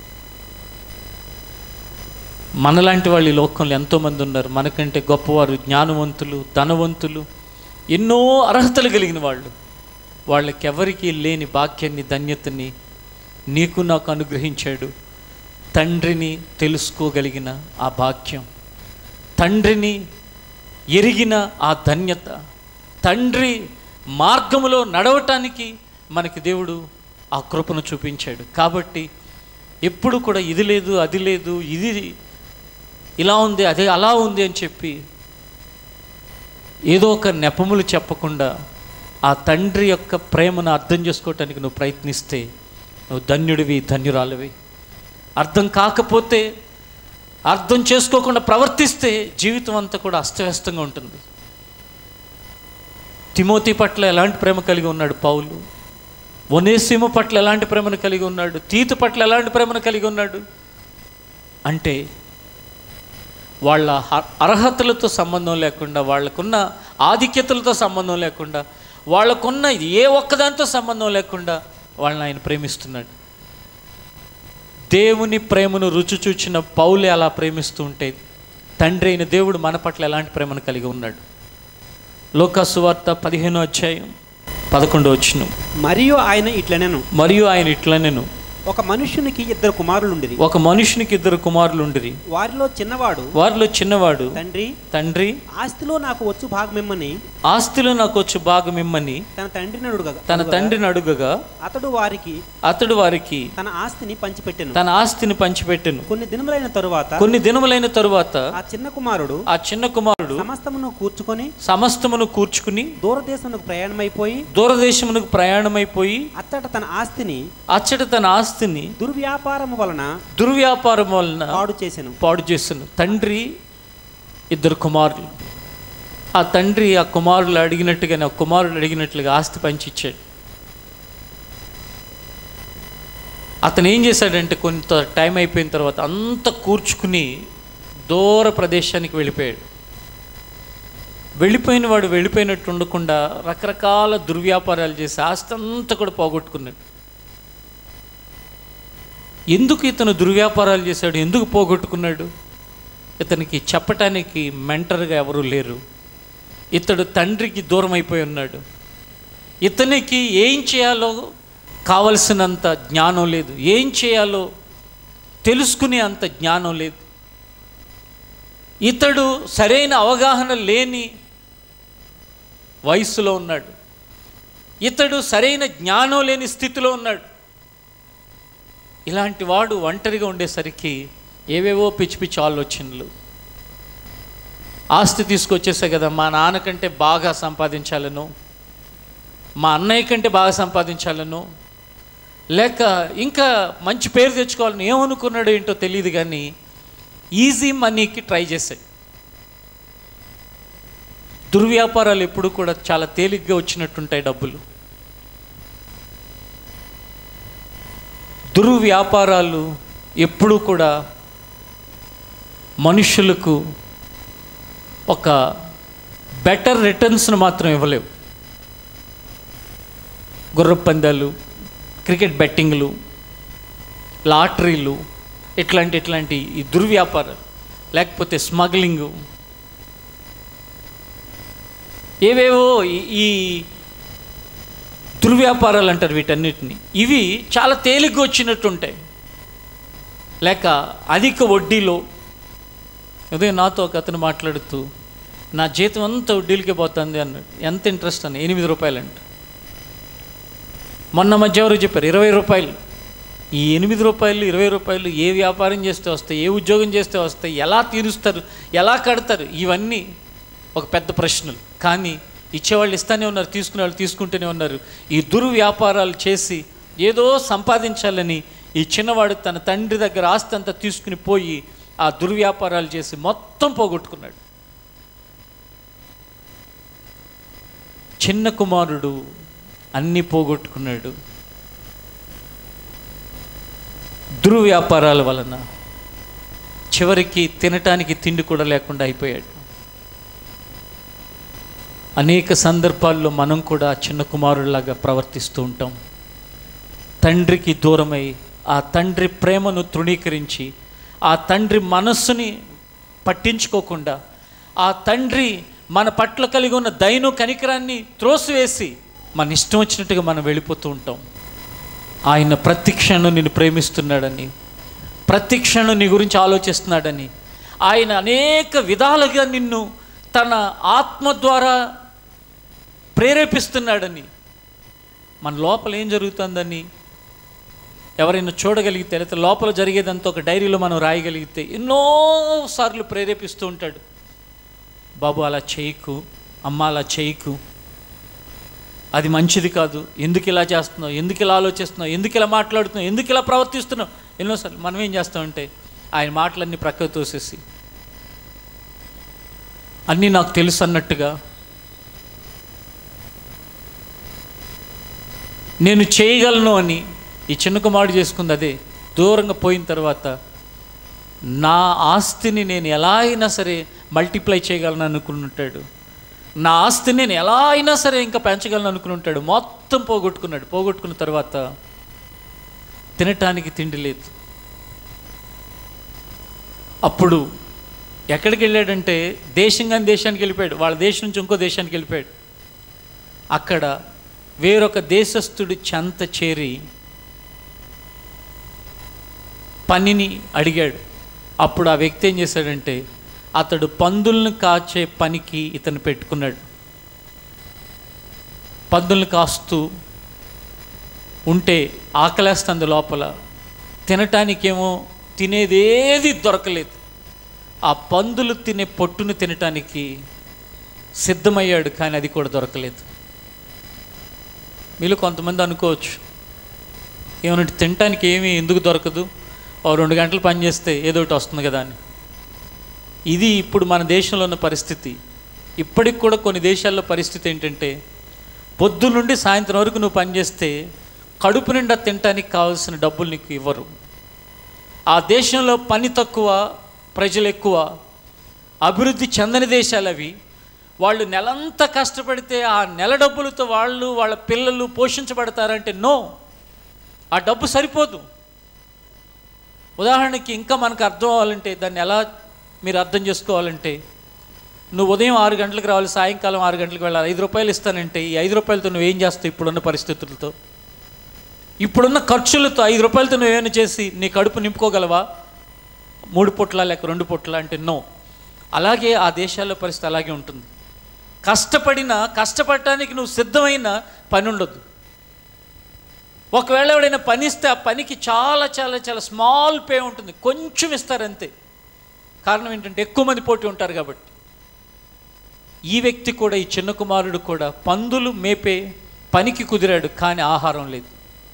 Speaker 1: మనలాంటి వాళ్ళు ఈ లోకంలో ఎంతోమంది ఉన్నారు మనకంటే గొప్పవారు జ్ఞానవంతులు ధనవంతులు ఎన్నో అర్హతలు కలిగిన వాళ్ళు వాళ్ళకెవరికీ లేని భాగ్యాన్ని ధన్యతని నీకు నాకు అనుగ్రహించాడు తండ్రిని తెలుసుకోగలిగిన ఆ భాగ్యం తండ్రిని ఎరిగిన ఆ ధన్యత తండ్రి మార్గములో నడవటానికి మనకి దేవుడు ఆ కృపను చూపించాడు కాబట్టి ఎప్పుడు కూడా ఇది లేదు అది లేదు ఇది ఇలా ఉంది అదే అలా ఉంది అని చెప్పి ఏదో ఒక నెపములు చెప్పకుండా ఆ తండ్రి యొక్క ప్రేమను అర్థం చేసుకోవటానికి నువ్వు ప్రయత్నిస్తే నువ్వు ధన్యుడివి ధన్యురాలివి అర్థం కాకపోతే అర్థం చేసుకోకుండా ప్రవర్తిస్తే జీవితం అంతా కూడా అస్తవ్యస్తంగా ఉంటుంది తిమోతి పట్ల ఎలాంటి ప్రేమ కలిగి ఉన్నాడు పౌలు ఒనేసిము పట్ల ఎలాంటి ప్రేమను కలిగి ఉన్నాడు తీతు పట్ల ఎలాంటి ప్రేమను కలిగి ఉన్నాడు అంటే వాళ్ళ హ- అర్హతలతో సంబంధం లేకుండా వాళ్ళకున్న ఆధిక్యతలతో సంబంధం లేకుండా వాళ్ళకున్న ఏ ఒక్కదానితో సంబంధం లేకుండా వాళ్ళని ఆయన ప్రేమిస్తున్నాడు దేవుని ప్రేమను రుచి చూచిన పౌలే అలా ప్రేమిస్తూ ఉంటే తండ్రి అయిన దేవుడు మన పట్ల ఎలాంటి ప్రేమను కలిగి ఉన్నాడు లోకాసు వార్త పదిహేనో అధ్యాయం పదకొండో వచ్చిన
Speaker 2: మరియు ఆయన ఇట్లనెను
Speaker 1: మరియు ఆయన ఇట్లా నేను
Speaker 2: ఒక మనుష్యునికి ఇద్దరు కుమారులుండిరి
Speaker 1: ఒక మనుషునికి ఇద్దరు కుమారులు ఉండిరి
Speaker 2: వారిలో చిన్నవాడు
Speaker 1: వారిలో చిన్నవాడు
Speaker 2: తండ్రి
Speaker 1: తండ్రి
Speaker 2: ఆస్తిలో నాకు వచ్చు భాగమిమ్మని
Speaker 1: ఆస్తిలో నాకు వచ్చి భాగం ఇమ్మని
Speaker 2: తన తండ్రిని అడుగగా
Speaker 1: తన తండ్రిని అడుగగా
Speaker 2: అతడు వారికి
Speaker 1: అతడు వారికి
Speaker 2: తన ఆస్తిని పంచిపెట్టెను
Speaker 1: తన ఆస్తిని పంచిపెట్టెను
Speaker 2: కొన్ని దినములైన తరువాత
Speaker 1: కొన్ని దినములైన తరువాత
Speaker 2: ఆ చిన్న కుమారుడు
Speaker 1: ఆ చిన్న కుమారుడు
Speaker 2: సమస్తమును కూర్చుకొని
Speaker 1: సమస్తమును కూర్చుకుని
Speaker 2: దూరదేశమునకు ప్రయాణమైపోయి
Speaker 1: దూరదేశమునకు ప్రయాణమైపోయి
Speaker 2: అచ్చట తన ఆస్తిని
Speaker 1: అచ్చట తన ఆస్తిని
Speaker 2: దుర్వ్యాపారము వలన
Speaker 1: దుర్వ్యాపారం వలన
Speaker 2: పాడు చేసెను
Speaker 1: పాడు చేస్తున్న తండ్రి ఇద్దరు కుమారులు ఆ తండ్రి ఆ కుమారులు అడిగినట్టుగానే ఆ కుమారుడు అడిగినట్లుగా ఆస్తి పంచిచ్చాడు అతను ఏం చేశాడంటే కొంత టైం అయిపోయిన తర్వాత అంత కూర్చుకుని దూర ప్రదేశానికి వెళ్ళిపోయాడు వెళ్ళిపోయిన వాడు వెళ్ళిపోయినట్టు ఉండకుండా రకరకాల దుర్వ్యాపారాలు చేసి ఆస్తి అంతా కూడా పోగొట్టుకున్నాడు ఎందుకు ఇతను దుర్వ్యాపారాలు చేశాడు ఎందుకు పోగొట్టుకున్నాడు ఇతనికి చెప్పటానికి మెంటర్గా ఎవరూ లేరు ఇతడు తండ్రికి దూరం అయిపోయి ఉన్నాడు ఇతనికి ఏం చేయాలో కావలసినంత జ్ఞానం లేదు ఏం చేయాలో తెలుసుకునే అంత జ్ఞానం లేదు ఇతడు సరైన అవగాహన లేని వయస్సులో ఉన్నాడు ఇతడు సరైన జ్ఞానం లేని స్థితిలో ఉన్నాడు ఇలాంటి వాడు ఒంటరిగా ఉండేసరికి ఏవేవో పిచ్చి పిచ్చి ఆలోచనలు ఆస్తి తీసుకొచ్చేసా కదా మా నాన్నకంటే బాగా సంపాదించాలను మా అన్నయ్య కంటే బాగా సంపాదించాలను లేక ఇంకా మంచి పేరు తెచ్చుకోవాలని ఏమనుకున్నాడో ఏంటో తెలియదు కానీ ఈజీ మనీకి ట్రై చేశాడు దుర్వ్యాపారాలు ఎప్పుడు కూడా చాలా తేలిగ్గా వచ్చినట్టుంటాయి డబ్బులు దుర్వ్యాపారాలు ఎప్పుడూ కూడా మనుషులకు ఒక బెటర్ రిటర్న్స్ను మాత్రం ఇవ్వలేవు గుర్రపు పందాలు క్రికెట్ బెట్టింగ్లు లాటరీలు ఇట్లాంటి ఇట్లాంటి ఈ దుర్వ్యాపారాలు లేకపోతే స్మగ్లింగు ఏవేవో ఈ- ఈ దుర్వ్యాపారాలు అంటారు వీటన్నిటిని ఇవి చాలా తేలిగ్గా వచ్చినట్టు ఉంటాయి లేక అధిక వడ్డీలో అదే నాతో ఒక అతను మాట్లాడుతూ నా జీతం అంతా వడ్డీలకే పోతుంది అన్నాడు ఎంత ఇంట్రెస్ట్ అని ఎనిమిది రూపాయలు అంట మొన్న మధ్య ఎవరు చెప్పారు ఇరవై రూపాయలు ఈ ఎనిమిది రూపాయలు ఇరవై రూపాయలు ఏ వ్యాపారం చేస్తే వస్తాయి ఏ ఉద్యోగం చేస్తే వస్తాయి ఎలా తీరుస్తారు ఎలా కడతారు ఇవన్నీ ఒక పెద్ద ప్రశ్నలు కానీ ఇచ్చేవాళ్ళు ఇస్తానే ఉన్నారు తీసుకునే వాళ్ళు తీసుకుంటూనే ఉన్నారు ఈ దుర్వ్యాపారాలు చేసి ఏదో సంపాదించాలని ఈ చిన్నవాడు తన తండ్రి దగ్గర ఆస్తి అంతా తీసుకుని పోయి ఆ దుర్వ్యాపారాలు చేసి మొత్తం పోగొట్టుకున్నాడు చిన్న కుమారుడు అన్నీ పోగొట్టుకున్నాడు దుర్వ్యాపారాల వలన చివరికి తినటానికి తిండి కూడా లేకుండా అయిపోయాడు అనేక సందర్భాల్లో మనం కూడా చిన్న కుమారుడిలాగా ప్రవర్తిస్తూ ఉంటాం తండ్రికి దూరమై ఆ తండ్రి ప్రేమను తృణీకరించి ఆ తండ్రి మనస్సుని పట్టించుకోకుండా ఆ తండ్రి మన పట్ల కలిగి ఉన్న దయను కనికరాన్ని త్రోసివేసి మన ఇష్టం వచ్చినట్టుగా మనం వెళ్ళిపోతూ ఉంటాం ఆయన ప్రతి క్షణం నిన్ను ప్రేమిస్తున్నాడని ప్రతి క్షణం నీ గురించి ఆలోచిస్తున్నాడని ఆయన అనేక విధాలుగా నిన్ను తన ఆత్మ ద్వారా ప్రేరేపిస్తున్నాడని మన లోపల ఏం జరుగుతుందని ఎవరైనా చూడగలిగితే లేకపోతే లోపల జరిగేదంతా ఒక డైరీలో మనం రాయగలిగితే ఎన్నోసార్లు ప్రేరేపిస్తూ ఉంటాడు బాబు అలా చేయకు అమ్మ అలా చేయకు అది మంచిది కాదు ఎందుకు ఇలా చేస్తున్నావు ఎందుకు ఇలా ఆలోచిస్తున్నావు ఎందుకు ఇలా మాట్లాడుతున్నావు ఎందుకు ఇలా ప్రవర్తిస్తున్నావు ఎన్నోసార్లు మనం ఏం చేస్తామంటే ఆయన మాటలన్నీ ప్రక్కకు తోసేసి అన్నీ నాకు తెలుసు అన్నట్టుగా నేను చేయగలను అని ఈ చిన్న కుమారుడు చేసుకుంది అదే దూరంగా పోయిన తర్వాత నా ఆస్తిని నేను ఎలా అయినా సరే మల్టిప్లై చేయగలను అనుకుంటాడు నా ఆస్తిని నేను ఎలా అయినా సరే ఇంకా పెంచగలను అనుకుని ఉంటాడు మొత్తం పోగొట్టుకున్నాడు పోగొట్టుకున్న తర్వాత తినటానికి తిండి లేదు అప్పుడు ఎక్కడికి వెళ్ళాడంటే దేశం కానీ దేశానికి వెళ్ళిపోయాడు వాళ్ళ దేశం నుంచి ఇంకో దేశానికి వెళ్ళిపోయాడు అక్కడ వేరొక దేశస్థుడి చెంత చేరి పనిని అడిగాడు అప్పుడు ఆ వ్యక్తి ఏం చేశాడంటే అతడు పందులను కాచే పనికి ఇతను పెట్టుకున్నాడు పందులను కాస్తూ ఉంటే ఆకలేస్తుంది లోపల తినటానికేమో తినేదేది దొరకలేదు ఆ పందులు తినే పొట్టును తినటానికి సిద్ధమయ్యాడు కానీ అది కూడా దొరకలేదు మీలో కొంతమంది అనుకోవచ్చు ఏమనంటే తినటానికి ఏమీ ఎందుకు దొరకదు ఓ రెండు గంటలు పని చేస్తే ఏదో ఒకటి వస్తుంది కదా అని ఇది ఇప్పుడు మన దేశంలో ఉన్న పరిస్థితి ఇప్పటికి కూడా కొన్ని దేశాల్లో పరిస్థితి ఏంటంటే పొద్దు నుండి సాయంత్రం వరకు నువ్వు పనిచేస్తే కడుపు నిండా తినటానికి కావాల్సిన డబ్బులు నీకు ఇవ్వరు ఆ దేశంలో పని తక్కువ ప్రజలు ఎక్కువ అభివృద్ధి చెందని దేశాలు అవి వాళ్ళు నెలంతా కష్టపడితే ఆ నెల డబ్బులతో వాళ్ళు వాళ్ళ పిల్లలు పోషించబడతారంటే నో ఆ డబ్బు సరిపోదు ఉదాహరణకి ఇంకా మనకు అర్థం అవ్వాలంటే దాన్ని ఎలా మీరు అర్థం చేసుకోవాలంటే నువ్వు ఉదయం ఆరు గంటలకు రావాలి సాయంకాలం ఆరు గంటలకు వెళ్ళాలి ఐదు రూపాయలు ఇస్తానంటే ఈ ఐదు రూపాయలతో నువ్వేం చేస్తావు ఇప్పుడున్న పరిస్థితులతో ఇప్పుడున్న ఖర్చులతో ఐదు రూపాయలతో నువ్వేమైనా చేసి నీ కడుపు నింపుకోగలవా మూడు పొట్ల లేక రెండు పొట్ల అంటే నో అలాగే ఆ దేశాల్లో పరిస్థితి అలాగే ఉంటుంది కష్టపడినా కష్టపడటానికి నువ్వు సిద్ధమైన పని ఉండదు ఒకవేళ ఎవడైనా పని ఇస్తే ఆ పనికి చాలా చాలా చాలా స్మాల్ పే ఉంటుంది కొంచెం ఇస్తారు అంతే కారణం ఏంటంటే ఎక్కువ మంది పోటీ ఉంటారు కాబట్టి ఈ వ్యక్తి కూడా ఈ చిన్న కుమారుడు కూడా పందులు మేపే పనికి కుదిరాడు కానీ ఆహారం లేదు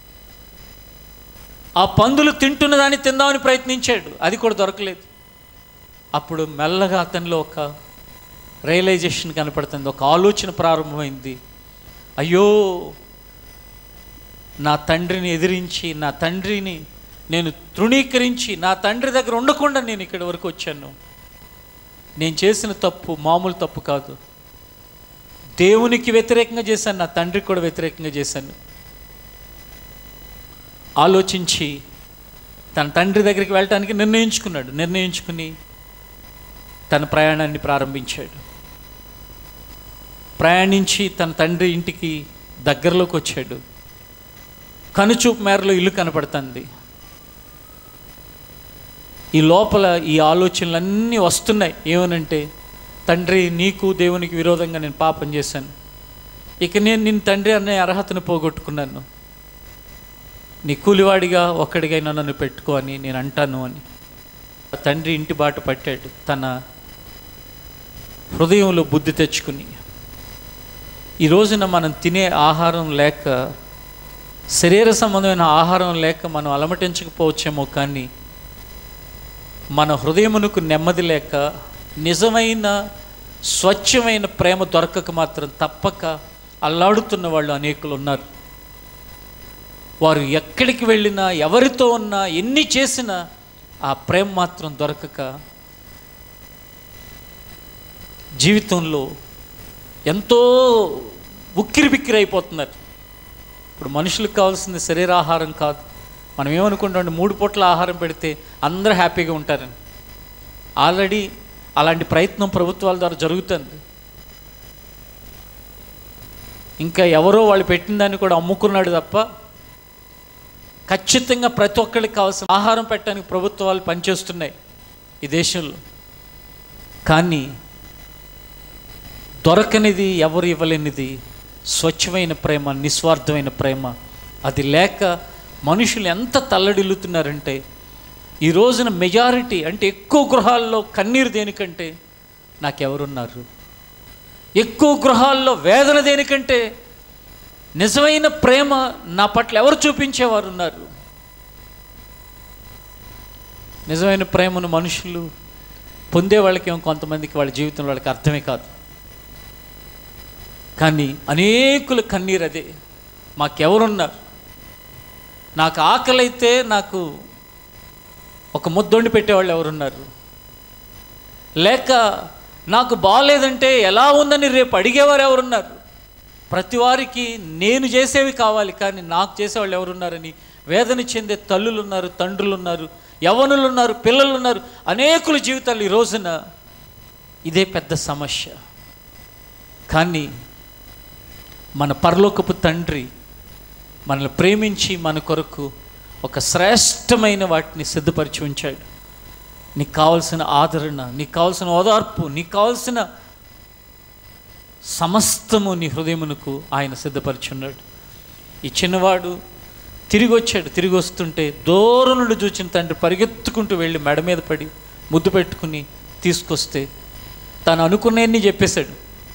Speaker 1: ఆ పందులు తింటున్న దాన్ని తిందామని ప్రయత్నించాడు అది కూడా దొరకలేదు అప్పుడు మెల్లగా అతనిలో ఒక రియలైజేషన్ కనపడుతుంది ఒక ఆలోచన ప్రారంభమైంది అయ్యో నా తండ్రిని ఎదిరించి నా తండ్రిని నేను తృణీకరించి నా తండ్రి దగ్గర ఉండకుండా నేను ఇక్కడి వరకు వచ్చాను నేను చేసిన తప్పు మామూలు తప్పు కాదు దేవునికి వ్యతిరేకంగా చేశాను నా తండ్రికి కూడా వ్యతిరేకంగా చేశాను ఆలోచించి తన తండ్రి దగ్గరికి వెళ్ళటానికి నిర్ణయించుకున్నాడు నిర్ణయించుకుని తన ప్రయాణాన్ని ప్రారంభించాడు ప్రయాణించి తన తండ్రి ఇంటికి దగ్గరలోకి వచ్చాడు కనుచూపు మేరలో ఇల్లు కనపడుతుంది ఈ లోపల ఈ ఆలోచనలన్నీ వస్తున్నాయి ఏమనంటే తండ్రి నీకు దేవునికి విరోధంగా నేను పాపం చేశాను ఇక నేను నిన్ను తండ్రి అనే అర్హతను పోగొట్టుకున్నాను నీ కూలివాడిగా ఒక్కడిగైనా నన్ను పెట్టుకో అని నేను అంటాను అని తండ్రి ఇంటి బాట పట్టాడు తన హృదయంలో బుద్ధి తెచ్చుకుని ఈ రోజున మనం తినే ఆహారం లేక శరీర సంబంధమైన ఆహారం లేక మనం అలమటించకపోవచ్చేమో కానీ మన హృదయమునకు నెమ్మది లేక నిజమైన స్వచ్ఛమైన ప్రేమ దొరకక మాత్రం తప్పక అల్లాడుతున్న వాళ్ళు అనేకులు ఉన్నారు వారు ఎక్కడికి వెళ్ళినా ఎవరితో ఉన్నా ఎన్ని చేసినా ఆ ప్రేమ మాత్రం దొరకక జీవితంలో ఎంతో ఉక్కిరి బిక్కిరి అయిపోతున్నారు ఇప్పుడు మనుషులకు కావాల్సింది శరీరాహారం కాదు మనం ఏమనుకుంటాం మూడు పూట్ల ఆహారం పెడితే అందరూ హ్యాపీగా ఉంటారని ఆల్రెడీ అలాంటి ప్రయత్నం ప్రభుత్వాల ద్వారా జరుగుతుంది ఇంకా ఎవరో వాళ్ళు పెట్టిన దాన్ని కూడా అమ్ముకున్నాడు తప్ప ఖచ్చితంగా ప్రతి ఒక్కరికి కావాల్సిన ఆహారం పెట్టడానికి ప్రభుత్వాలు పనిచేస్తున్నాయి ఈ దేశంలో కానీ దొరకనిది ఎవరు ఇవ్వలేనిది స్వచ్ఛమైన ప్రేమ నిస్వార్థమైన ప్రేమ అది లేక మనుషులు ఎంత తల్లడిల్లుతున్నారంటే ఈ రోజున మెజారిటీ అంటే ఎక్కువ గృహాల్లో కన్నీరు దేనికంటే నాకెవరున్నారు ఎక్కువ గృహాల్లో వేదన దేనికంటే నిజమైన ప్రేమ నా పట్ల ఎవరు చూపించేవారు ఉన్నారు నిజమైన ప్రేమను మనుషులు పొందే వాళ్ళకేమో కొంతమందికి వాళ్ళ జీవితంలో వాళ్ళకి అర్థమే కాదు కానీ అనేకుల కన్నీరు అదే మాకెవరున్నారు నాకు ఆకలైతే నాకు ఒక ముద్దొండి పెట్టేవాళ్ళు ఎవరున్నారు లేక నాకు బాగాలేదంటే ఎలా ఉందని రేపు అడిగేవారు ఎవరున్నారు ప్రతి వారికి నేను చేసేవి కావాలి కానీ నాకు చేసేవాళ్ళు ఎవరున్నారని వేదన చెందే తల్లులు ఉన్నారు తండ్రులు ఉన్నారు యవనులు ఉన్నారు పిల్లలు ఉన్నారు అనేకుల జీవితాలు ఈ రోజున ఇదే పెద్ద సమస్య కానీ మన పరలోకపు తండ్రి మనల్ని ప్రేమించి మన కొరకు ఒక శ్రేష్టమైన వాటిని సిద్ధపరిచి ఉంచాడు నీకు కావలసిన ఆదరణ నీకు కావలసిన ఓదార్పు నీకు కావలసిన సమస్తము నీ హృదయమునకు ఆయన సిద్ధపరిచి ఉన్నాడు ఈ చిన్నవాడు తిరిగి వచ్చాడు తిరిగి వస్తుంటే దూరం నుండి చూచిన తండ్రి పరిగెత్తుకుంటూ వెళ్ళి మెడ మీద పడి ముద్దు పెట్టుకుని తీసుకొస్తే తను అనుకునేన్ని చెప్పేశాడు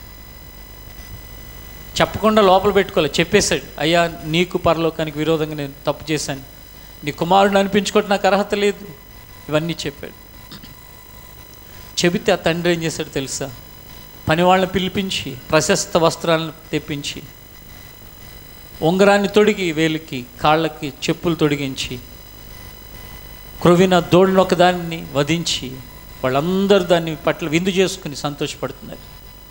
Speaker 1: చెప్పకుండా లోపల పెట్టుకోలే చెప్పేశాడు అయ్యా నీకు పరలోకానికి విరోధంగా నేను తప్పు చేశాను నీ కుమారుడు అనిపించుకోవటం నాకు అర్హత లేదు ఇవన్నీ చెప్పాడు చెబితే ఆ తండ్రి ఏం చేశాడు తెలుసా పని వాళ్ళని పిలిపించి ప్రశస్త వస్త్రాలను తెప్పించి ఉంగరాన్ని తొడిగి వేలికి కాళ్ళకి చెప్పులు తొడిగించి క్రొవిన దోడిని ఒకదాన్ని వధించి వాళ్ళందరూ దాన్ని పట్ల విందు చేసుకుని సంతోషపడుతున్నారు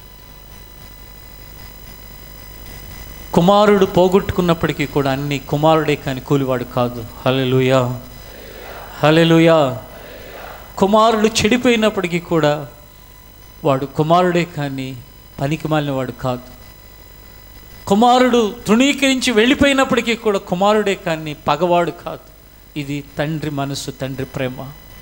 Speaker 1: కుమారుడు పోగొట్టుకున్నప్పటికీ కూడా అన్ని కుమారుడే కానీ కూలివాడు కాదు హలెలుయా హలెలుయా కుమారుడు చెడిపోయినప్పటికీ కూడా వాడు కుమారుడే కానీ పనికి వాడు కాదు కుమారుడు తృణీకరించి వెళ్ళిపోయినప్పటికీ కూడా కుమారుడే కానీ పగవాడు కాదు ఇది తండ్రి మనసు తండ్రి ప్రేమ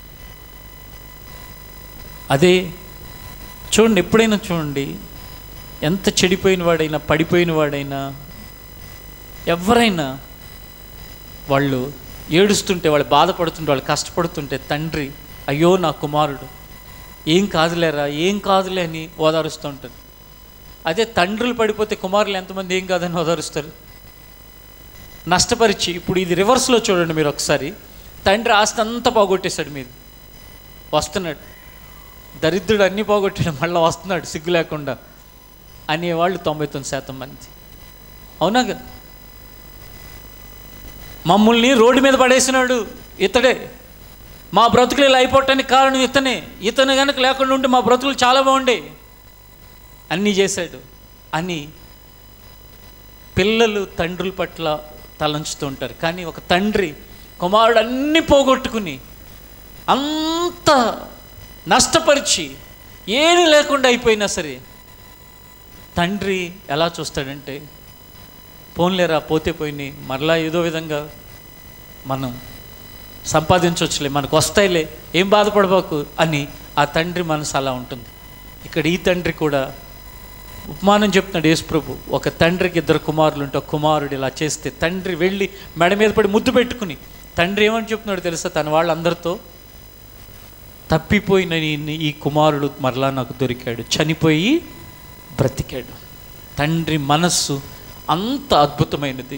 Speaker 1: అదే చూడండి ఎప్పుడైనా చూడండి ఎంత చెడిపోయిన వాడైనా పడిపోయిన వాడైనా ఎవరైనా వాళ్ళు ఏడుస్తుంటే వాళ్ళు బాధపడుతుంటే వాళ్ళు కష్టపడుతుంటే తండ్రి అయ్యో నా కుమారుడు ఏం కాదులేరా ఏం కాదులే అని ఓదారుస్తూ ఉంటారు అదే తండ్రులు పడిపోతే కుమారులు ఎంతమంది ఏం కాదని ఓదారుస్తారు నష్టపరిచి ఇప్పుడు ఇది రివర్స్లో చూడండి మీరు ఒకసారి తండ్రి ఆస్తి అంతా పోగొట్టేశాడు మీరు వస్తున్నాడు దరిద్రుడు అన్నీ పోగొట్టాడు మళ్ళీ వస్తున్నాడు సిగ్గు లేకుండా అనేవాళ్ళు తొంభై తొమ్మిది శాతం మంది అవునా కదా మమ్మల్ని రోడ్డు మీద పడేసినాడు ఇతడే మా బ్రతుకులు ఇలా అయిపోవటానికి కారణం ఇతనే ఇతను కనుక లేకుండా ఉంటే మా బ్రతుకులు చాలా బాగుండే అన్నీ చేశాడు అని పిల్లలు తండ్రుల పట్ల తలంచుతూ ఉంటారు కానీ ఒక తండ్రి కుమారుడు అన్నీ పోగొట్టుకుని అంత నష్టపరిచి ఏమీ లేకుండా అయిపోయినా సరే తండ్రి ఎలా చూస్తాడంటే పోన్లేరా పోతే పోయినాయి మరలా ఏదో విధంగా మనం సంపాదించవచ్చులే మనకు వస్తాయిలే ఏం బాధపడబాకు అని ఆ తండ్రి మనసు అలా ఉంటుంది ఇక్కడ ఈ తండ్రి కూడా ఉపమానం చెప్తున్నాడు యేసుప్రభు ఒక తండ్రికి ఇద్దరు కుమారులు ఉంటే ఒక కుమారుడు ఇలా చేస్తే తండ్రి వెళ్ళి మెడ మీద పడి ముద్దు పెట్టుకుని తండ్రి ఏమని చెప్తున్నాడు తెలుసా తన వాళ్ళందరితో తప్పిపోయిన ఈ- ఈ కుమారుడు మరలా నాకు దొరికాడు చనిపోయి బ్రతికాడు తండ్రి మనస్సు అంత అద్భుతమైనది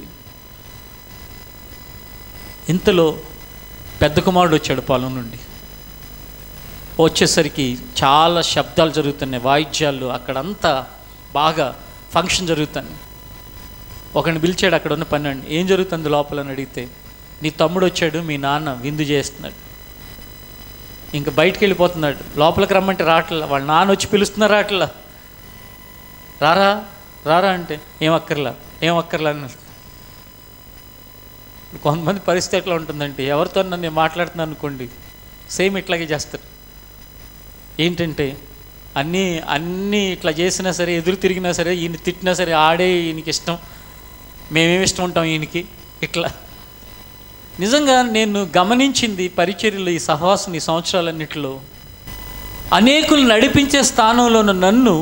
Speaker 1: ఇంతలో పెద్ద కుమారుడు వచ్చాడు పొలం నుండి వచ్చేసరికి చాలా శబ్దాలు జరుగుతున్నాయి వాయిద్యాలు అక్కడంతా బాగా ఫంక్షన్ జరుగుతుంది ఒకరిని పిలిచాడు అక్కడ ఉన్న పని ఏం జరుగుతుంది లోపల అని అడిగితే నీ తమ్ముడు వచ్చాడు మీ నాన్న విందు చేస్తున్నాడు ఇంకా బయటికి వెళ్ళిపోతున్నాడు లోపలికి రమ్మంటే రావట్లా వాళ్ళ నాన్న వచ్చి పిలుస్తున్నారు రావట్లా రారా రారా అంటే ఏం అక్కర్లా ఏం అక్కర్లా అని కొంతమంది పరిస్థితి ఎట్లా ఉంటుందంటే ఎవరితో నేను మాట్లాడుతున్నాను అనుకోండి సేమ్ ఇట్లాగే చేస్తారు ఏంటంటే అన్నీ అన్నీ ఇట్లా చేసినా సరే ఎదురు తిరిగినా సరే ఈయన తిట్టినా సరే ఆడే ఈయనకి ఇష్టం మేమేమి ఇష్టం ఉంటాం ఈయనకి ఇట్లా నిజంగా నేను గమనించింది పరిచర్యలు ఈ సహవాసం ఈ సంవత్సరాలన్నిటిలో అనేకులు నడిపించే స్థానంలో ఉన్న నన్ను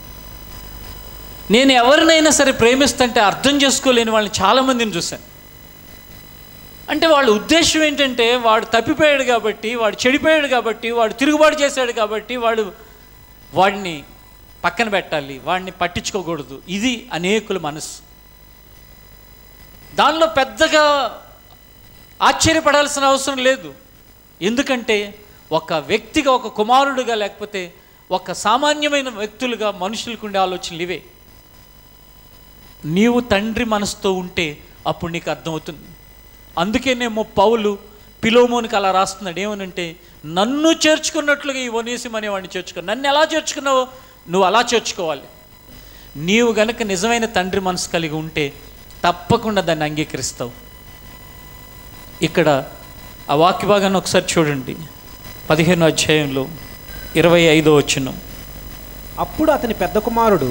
Speaker 1: నేను ఎవరినైనా సరే ప్రేమిస్తుంటే అర్థం చేసుకోలేని వాళ్ళని చాలామందిని చూశాను అంటే వాళ్ళ ఉద్దేశం ఏంటంటే వాడు తప్పిపోయాడు కాబట్టి వాడు చెడిపోయాడు కాబట్టి వాడు తిరుగుబాటు చేశాడు కాబట్టి వాడు వాడిని పక్కన పెట్టాలి వాడిని పట్టించుకోకూడదు ఇది అనేకుల మనసు దానిలో పెద్దగా ఆశ్చర్యపడాల్సిన అవసరం లేదు ఎందుకంటే ఒక వ్యక్తిగా ఒక కుమారుడుగా లేకపోతే ఒక సామాన్యమైన వ్యక్తులుగా మనుషులకు ఉండే ఆలోచనలు ఇవే నీవు తండ్రి మనసుతో ఉంటే అప్పుడు నీకు అర్థమవుతుంది అందుకేనేమో పౌలు పిలోమోనికి అలా రాస్తున్నాడు ఏమనంటే నన్ను చేర్చుకున్నట్లుగా ఈ ఒనేసిం అనేవాడిని చేర్చుకో నన్ను ఎలా చేర్చుకున్నావో నువ్వు అలా చేర్చుకోవాలి నీవు గనక నిజమైన తండ్రి మనసు కలిగి ఉంటే తప్పకుండా దాన్ని అంగీకరిస్తావు ఇక్కడ ఆ వాక్య భాగాన్ని ఒకసారి చూడండి పదిహేను అధ్యాయంలో ఇరవై ఐదో వచ్చిన
Speaker 2: అప్పుడు అతని పెద్ద కుమారుడు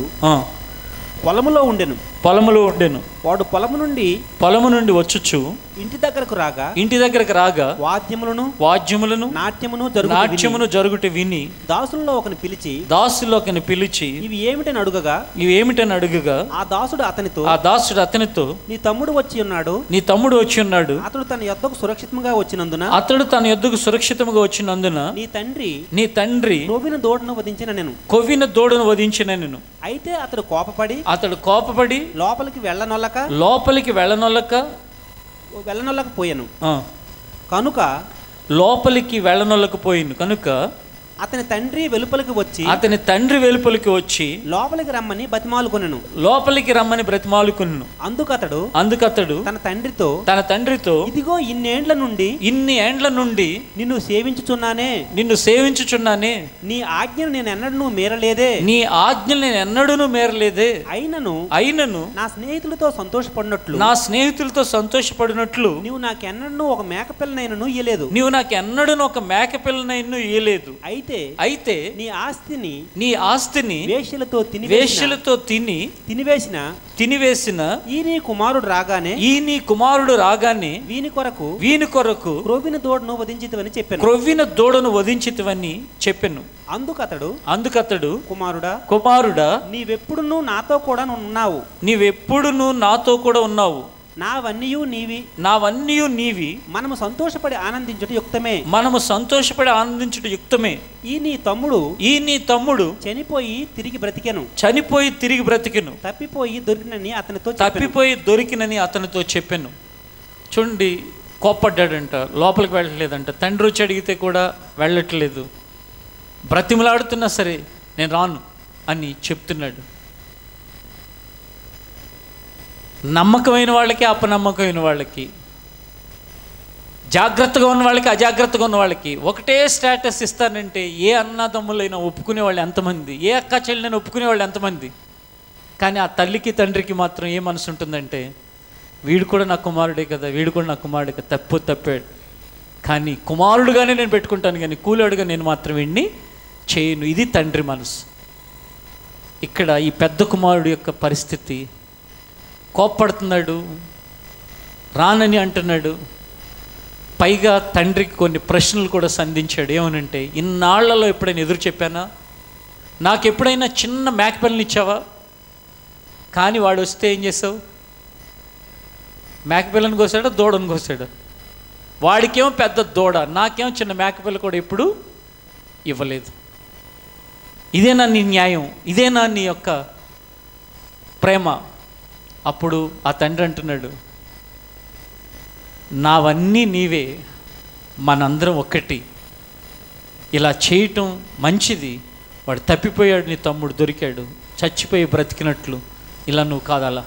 Speaker 2: పొలములో ఉండెను
Speaker 1: పొలములో ఉండెను
Speaker 2: వాడు పొలము నుండి
Speaker 1: పొలము నుండి వచ్చుచు
Speaker 2: ఇంటి దగ్గరకు రాగా
Speaker 1: ఇంటి దగ్గరకు రాగా
Speaker 2: వాద్యములను
Speaker 1: వాద్యములను
Speaker 2: నాట్యమును జరుగు
Speaker 1: నాట్యమును జరుగుట విని
Speaker 2: దాసులలో ఒకని పిలిచి
Speaker 1: దాసులోకని పిలిచి
Speaker 2: ఇవి ఏమిటని అడుగగా
Speaker 1: ఇవి ఏమిటని అడుగుగా
Speaker 2: ఆ దాసుడు అతనితో
Speaker 1: ఆ దాసుడు అతనితో
Speaker 2: నీ తమ్ముడు వచ్చి ఉన్నాడు
Speaker 1: నీ తమ్ముడు వచ్చి ఉన్నాడు
Speaker 2: అతడు తన యొద్దకు సురక్షితంగా వచ్చినందున
Speaker 1: అతడు తన యొద్దకు సురక్షితముగా వచ్చినందున
Speaker 2: నీ తండ్రి
Speaker 1: నీ తండ్రి
Speaker 2: నోవిన దోడను వధించిన నేను
Speaker 1: కొవ్విన దూడను వధించిన నేను
Speaker 2: అయితే అతడు కోపపడి
Speaker 1: అతడు కోపపడి
Speaker 2: లోపలికి వెళ్ళనొల్లక
Speaker 1: లోపలికి వెళ్ళనొల్లక
Speaker 2: వెళ్ళనొల్లక పోయాను
Speaker 1: ఆ,
Speaker 2: కనుక
Speaker 1: లోపలికి వెళ్ళనొల్లకపోయింది కనుక
Speaker 2: అతని తండ్రి వెలుపలికి వచ్చి
Speaker 1: అతని తండ్రి వెలుపలికి వచ్చి
Speaker 2: లోపలికి రమ్మని బతిమాలుకొనెను
Speaker 1: లోపలికి రమ్మని బ్రతిమాలుకును
Speaker 2: అందుకతడు
Speaker 1: అందుకతడు
Speaker 2: తన తండ్రితో
Speaker 1: తన తండ్రితో
Speaker 2: ఇదిగో ఇన్నేండ్ల నుండి
Speaker 1: ఇన్ని ఏండ్ల నుండి
Speaker 2: నిన్ను సేవించుచున్నానే
Speaker 1: నిన్ను సేవించుచున్నానే
Speaker 2: నీ ఆజ్ఞను నేను ఎన్నడూ మీరలేదే
Speaker 1: నీ ఆజ్ఞలు నేను ఎన్నడూనూ మేరలేదే
Speaker 2: అయినను
Speaker 1: అయినను
Speaker 2: నా స్నేహితులతో సంతోషపడినట్లు
Speaker 1: నా స్నేహితులతో సంతోషపడినట్లు
Speaker 2: నీవు నాకెన్నడూ ఒక మేకపిల్లనైనను ఇయ్యలేదు
Speaker 1: నీవు నాకు ఎన్నడూను ఒక మేక పిల్లనైను ఇయ్యలేదు
Speaker 2: అయితే
Speaker 1: అయితే
Speaker 2: నీ ఆస్తిని
Speaker 1: నీ ఆస్తిని
Speaker 2: వేశ్యలతో తిని
Speaker 1: వేశ్యలతో తిని
Speaker 2: తినివేసిన
Speaker 1: తినివేసిన
Speaker 2: ఈ నీ కుమారుడు రాగానే
Speaker 1: ఈ నీ కుమారుడు రాగానే
Speaker 2: వీని కొరకు
Speaker 1: వీని కొరకు
Speaker 2: క్రోవిన దోడను వధించితవని చెప్పాను
Speaker 1: క్రొవ్విన దూడను వధించితివని చెప్పెను
Speaker 2: అందుకతడు
Speaker 1: అందుకతడు
Speaker 2: కుమారుడా
Speaker 1: కుమారుడా
Speaker 2: నీవెప్పుడునూ నాతో కూడా ఉన్నావు
Speaker 1: నీవెప్పుడును నాతో కూడా ఉన్నావు
Speaker 2: నావన్నీయు నీవి
Speaker 1: నావన్నీ నీవి
Speaker 2: మనము సంతోషపడి ఆనందించుట యుక్తమే
Speaker 1: మనము సంతోషపడి ఆనందించుట యుక్తమే
Speaker 2: ఈ నీ తమ్ముడు
Speaker 1: ఈ నీ తమ్ముడు
Speaker 2: చనిపోయి తిరిగి బ్రతికెను
Speaker 1: చనిపోయి తిరిగి బ్రతికెను
Speaker 2: తప్పిపోయి దొరికినని అతనితో చెప్పెను.
Speaker 1: తప్పిపోయి దొరికినని అతనితో చెప్పాను చూడండి కోప్పడ్డాడంట లోపలికి వెళ్ళట్లేదంట తండ్రి వచ్చి అడిగితే కూడా వెళ్ళట్లేదు బ్రతిమలాడుతున్నా సరే నేను రాను అని చెప్తున్నాడు నమ్మకమైన వాళ్ళకి అపనమ్మకమైన వాళ్ళకి జాగ్రత్తగా ఉన్న వాళ్ళకి అజాగ్రత్తగా ఉన్న వాళ్ళకి ఒకటే స్టేటస్ ఇస్తానంటే ఏ అన్నదమ్ములైనా ఒప్పుకునే వాళ్ళు ఎంతమంది ఏ అక్క చెల్లెనైనా ఒప్పుకునే వాళ్ళు ఎంతమంది కానీ ఆ తల్లికి తండ్రికి మాత్రం ఏ మనసు ఉంటుందంటే వీడు కూడా నా కుమారుడే కదా వీడు కూడా నా కుమారుడే కదా తప్పు తప్పాడు కానీ కుమారుడుగానే నేను పెట్టుకుంటాను కానీ కూలాడుగా నేను మాత్రం వీడిని చేయను ఇది తండ్రి మనసు ఇక్కడ ఈ పెద్ద కుమారుడు యొక్క పరిస్థితి కోప్పడుతున్నాడు రానని అంటున్నాడు పైగా తండ్రికి కొన్ని ప్రశ్నలు కూడా సంధించాడు ఏమనంటే ఇన్నాళ్లలో ఎప్పుడైనా ఎదురు చెప్పానా నాకు ఎప్పుడైనా చిన్న మేకపిల్లని ఇచ్చావా కానీ వాడు వస్తే ఏం చేసావు మేకపిల్లని కోసాడా దూడను కోసాడు వాడికేమో పెద్ద దూడ నాకేమో చిన్న మేకపిల్ల కూడా ఎప్పుడు ఇవ్వలేదు ఇదేనా నీ న్యాయం ఇదేనా నీ యొక్క ప్రేమ అప్పుడు ఆ తండ్రి అంటున్నాడు నావన్నీ నీవే మనందరం ఒక్కటి ఇలా చేయటం మంచిది వాడు తప్పిపోయాడు నీ తమ్ముడు దొరికాడు చచ్చిపోయి బ్రతికినట్లు ఇలా నువ్వు కాదలా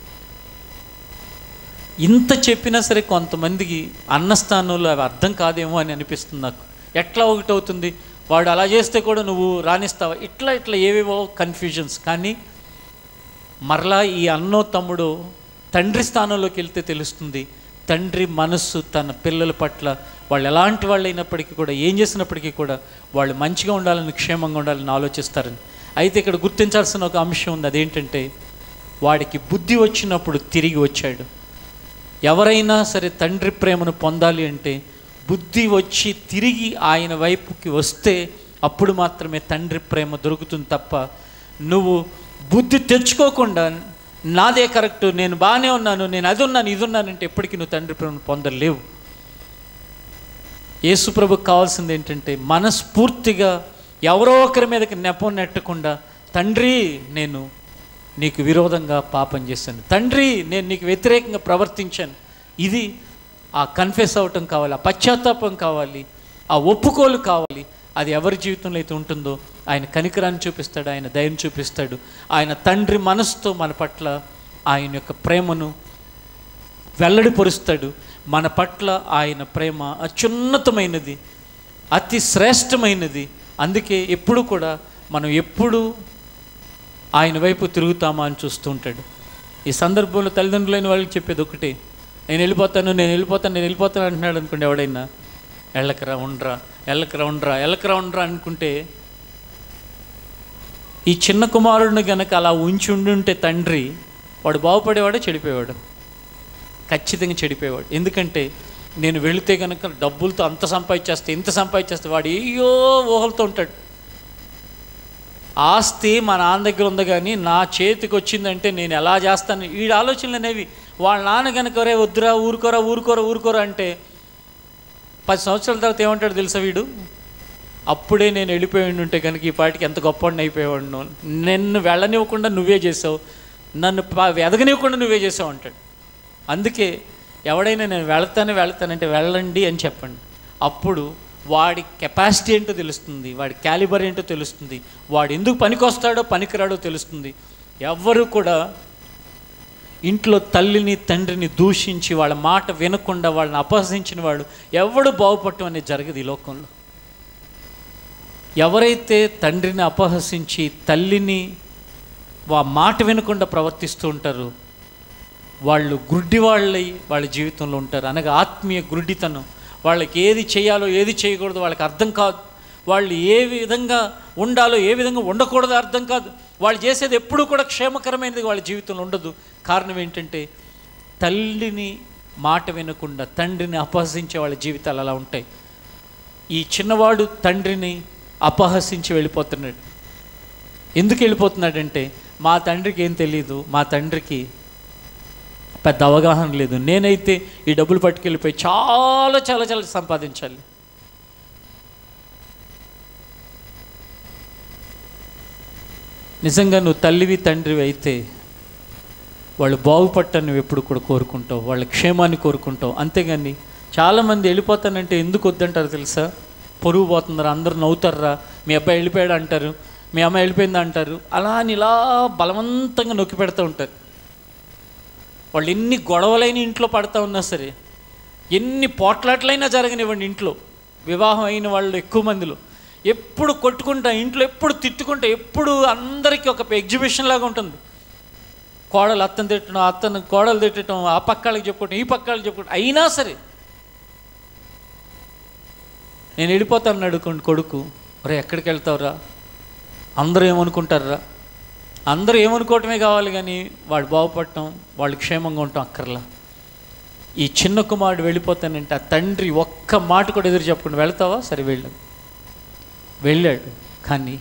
Speaker 1: ఇంత చెప్పినా సరే కొంతమందికి అన్న స్థానంలో అవి అర్థం కాదేమో అని అనిపిస్తుంది నాకు ఎట్లా ఒకటి అవుతుంది వాడు అలా చేస్తే కూడా నువ్వు రాణిస్తావా ఇట్లా ఇట్లా ఏవేవో కన్ఫ్యూజన్స్ కానీ మరలా ఈ అన్నో తమ్ముడు తండ్రి స్థానంలోకి వెళ్తే తెలుస్తుంది తండ్రి మనస్సు తన పిల్లల పట్ల వాళ్ళు ఎలాంటి వాళ్ళు అయినప్పటికీ కూడా ఏం చేసినప్పటికీ కూడా వాళ్ళు మంచిగా ఉండాలని క్షేమంగా ఉండాలని ఆలోచిస్తారని అయితే ఇక్కడ గుర్తించాల్సిన ఒక అంశం ఉంది అదేంటంటే వాడికి బుద్ధి వచ్చినప్పుడు తిరిగి వచ్చాడు ఎవరైనా సరే తండ్రి ప్రేమను పొందాలి అంటే బుద్ధి వచ్చి తిరిగి ఆయన వైపుకి వస్తే అప్పుడు మాత్రమే తండ్రి ప్రేమ దొరుకుతుంది తప్ప నువ్వు బుద్ధి తెచ్చుకోకుండా నాదే కరెక్ట్ నేను బాగానే ఉన్నాను నేను అది ఉన్నాను ఇది ఉన్నానంటే ఎప్పటికీ నువ్వు తండ్రి ప్రేమను పొందలేవు యేసుప్రభుకు కావాల్సింది ఏంటంటే మనస్ఫూర్తిగా ఎవరో ఒకరి మీదకి నెపం నెట్టకుండా తండ్రి నేను నీకు విరోధంగా పాపం చేశాను తండ్రి నేను నీకు వ్యతిరేకంగా ప్రవర్తించాను ఇది ఆ కన్ఫెస్ అవ్వటం కావాలి ఆ పశ్చాత్తాపం కావాలి ఆ ఒప్పుకోలు కావాలి అది ఎవరి జీవితంలో అయితే ఉంటుందో ఆయన కనికరాన్ని చూపిస్తాడు ఆయన దయను చూపిస్తాడు ఆయన తండ్రి మనసుతో మన పట్ల ఆయన యొక్క ప్రేమను వెల్లడిపరుస్తాడు మన పట్ల ఆయన ప్రేమ అత్యున్నతమైనది అతి శ్రేష్టమైనది అందుకే ఎప్పుడు కూడా మనం ఎప్పుడు ఆయన వైపు తిరుగుతామా అని చూస్తూ ఉంటాడు ఈ సందర్భంలో తల్లిదండ్రులైన వాళ్ళకి చెప్పేది ఒకటే నేను వెళ్ళిపోతాను నేను వెళ్ళిపోతాను నేను వెళ్ళిపోతాను అంటున్నాడు అనుకోండి ఎవడైనా ఎళ్ళకరా ఉండరా ఎళ్ళకరా ఉండరా ఎళ్ళకరా ఉండరా అనుకుంటే ఈ చిన్న కుమారుడిని గనక అలా ఉంచి ఉండుంటే తండ్రి వాడు బాగుపడేవాడే చెడిపోయేవాడు ఖచ్చితంగా చెడిపోయేవాడు ఎందుకంటే నేను వెళితే కనుక డబ్బులతో అంత సంపాదించేస్తే ఇంత సంపాదించేస్తే వాడు ఏయో ఊహలతో ఉంటాడు ఆస్తి మా నాన్న దగ్గర ఉంది కానీ నా చేతికి వచ్చిందంటే నేను ఎలా చేస్తాను ఈ ఆలోచనలు అనేవి వాళ్ళ నాన్న కనుక రే వద్దురా ఊరుకోరా ఊరుకోరా ఊరుకోరా అంటే పది సంవత్సరాల తర్వాత ఏమంటాడు తెలుసా వీడు అప్పుడే నేను వెళ్ళిపోయి ఉంటే కనుక ఈ పాటికి ఎంత గొప్పవాడిని అయిపోయేవాడు నిన్ను వెళ్ళనివ్వకుండా నువ్వే చేసావు నన్ను ప- ఎదగనివ్వకుండా నువ్వే చేసావు అంటాడు అందుకే ఎవడైనా నేను వెళ్తాను వెళ్తానంటే వెళ్ళండి అని చెప్పండి అప్పుడు వాడి కెపాసిటీ ఏంటో తెలుస్తుంది వాడి క్యాలిబర్ ఏంటో తెలుస్తుంది వాడు ఎందుకు పనికొస్తాడో పనికిరాడో తెలుస్తుంది ఎవ్వరు కూడా ఇంట్లో తల్లిని తండ్రిని దూషించి వాళ్ళ మాట వినకుండా వాళ్ళని అపహసించిన వాడు ఎవడు బాగుపడటం అనేది జరగదు ఈ లోకంలో ఎవరైతే తండ్రిని అపహసించి తల్లిని వా మాట వినకుండా ప్రవర్తిస్తూ ఉంటారో వాళ్ళు గుడ్డి వాళ్ళై వాళ్ళ జీవితంలో ఉంటారు అనగా ఆత్మీయ గుడ్డితనం వాళ్ళకి ఏది చేయాలో ఏది చేయకూడదో వాళ్ళకి అర్థం కాదు వాళ్ళు ఏ విధంగా ఉండాలో ఏ విధంగా ఉండకూడదో అర్థం కాదు వాళ్ళు చేసేది ఎప్పుడూ కూడా క్షేమకరమైనది వాళ్ళ జీవితంలో ఉండదు కారణం ఏంటంటే తల్లిని మాట వినకుండా తండ్రిని అపహసించే వాళ్ళ జీవితాలు అలా ఉంటాయి ఈ చిన్నవాడు తండ్రిని అపహసించి వెళ్ళిపోతున్నాడు ఎందుకు వెళ్ళిపోతున్నాడంటే మా తండ్రికి ఏం తెలియదు మా తండ్రికి పెద్ద అవగాహన లేదు నేనైతే ఈ డబ్బులు పట్టుకెళ్ళిపోయి చాలా చాలా చాలా సంపాదించాలి నిజంగా నువ్వు తల్లివి తండ్రివి అయితే వాళ్ళు బాగుపడటాన్ని నువ్వు ఎప్పుడు కూడా కోరుకుంటావు వాళ్ళ క్షేమాన్ని కోరుకుంటావు అంతేగాని చాలామంది వెళ్ళిపోతానంటే ఎందుకు వద్దంటారు తెలుసా పొరుగు పోతున్నారు అందరూ నవ్వుతారా మీ అబ్బాయి వెళ్ళిపోయాడు అంటారు మీ అమ్మ వెళ్ళిపోయింది అంటారు అలా అని ఇలా బలవంతంగా నొక్కి పెడతా ఉంటారు వాళ్ళు ఎన్ని గొడవలైన ఇంట్లో పడతా ఉన్నా సరే ఎన్ని పోట్లాట్లైనా జరగనివ్వండి ఇంట్లో వివాహం అయిన వాళ్ళు ఎక్కువ మందిలో ఎప్పుడు కొట్టుకుంటా ఇంట్లో ఎప్పుడు తిట్టుకుంటా ఎప్పుడు అందరికీ ఒక ఎగ్జిబిషన్ లాగా ఉంటుంది కోడలు అత్తను తిట్టడం అత్తను కోడలు తిట్టడం ఆ పక్కాళ్ళకి చెప్పుకోవటం ఈ పక్కాళ్ళకి చెప్పుకోవటం అయినా సరే నేను వెళ్ళిపోతాను అడుకోండి కొడుకు ఒరే ఎక్కడికి వెళ్తావురా అందరూ ఏమనుకుంటారా అందరూ ఏమనుకోవటమే కావాలి కానీ వాడు బాగుపడటం వాళ్ళు క్షేమంగా ఉండటం అక్కర్లా ఈ చిన్న కుమారుడు వెళ్ళిపోతానంటే ఆ తండ్రి ఒక్క మాట కూడా ఎదురు చెప్పకుండా వెళ్తావా సరే వెళ్ళాడు వెళ్ళాడు కానీ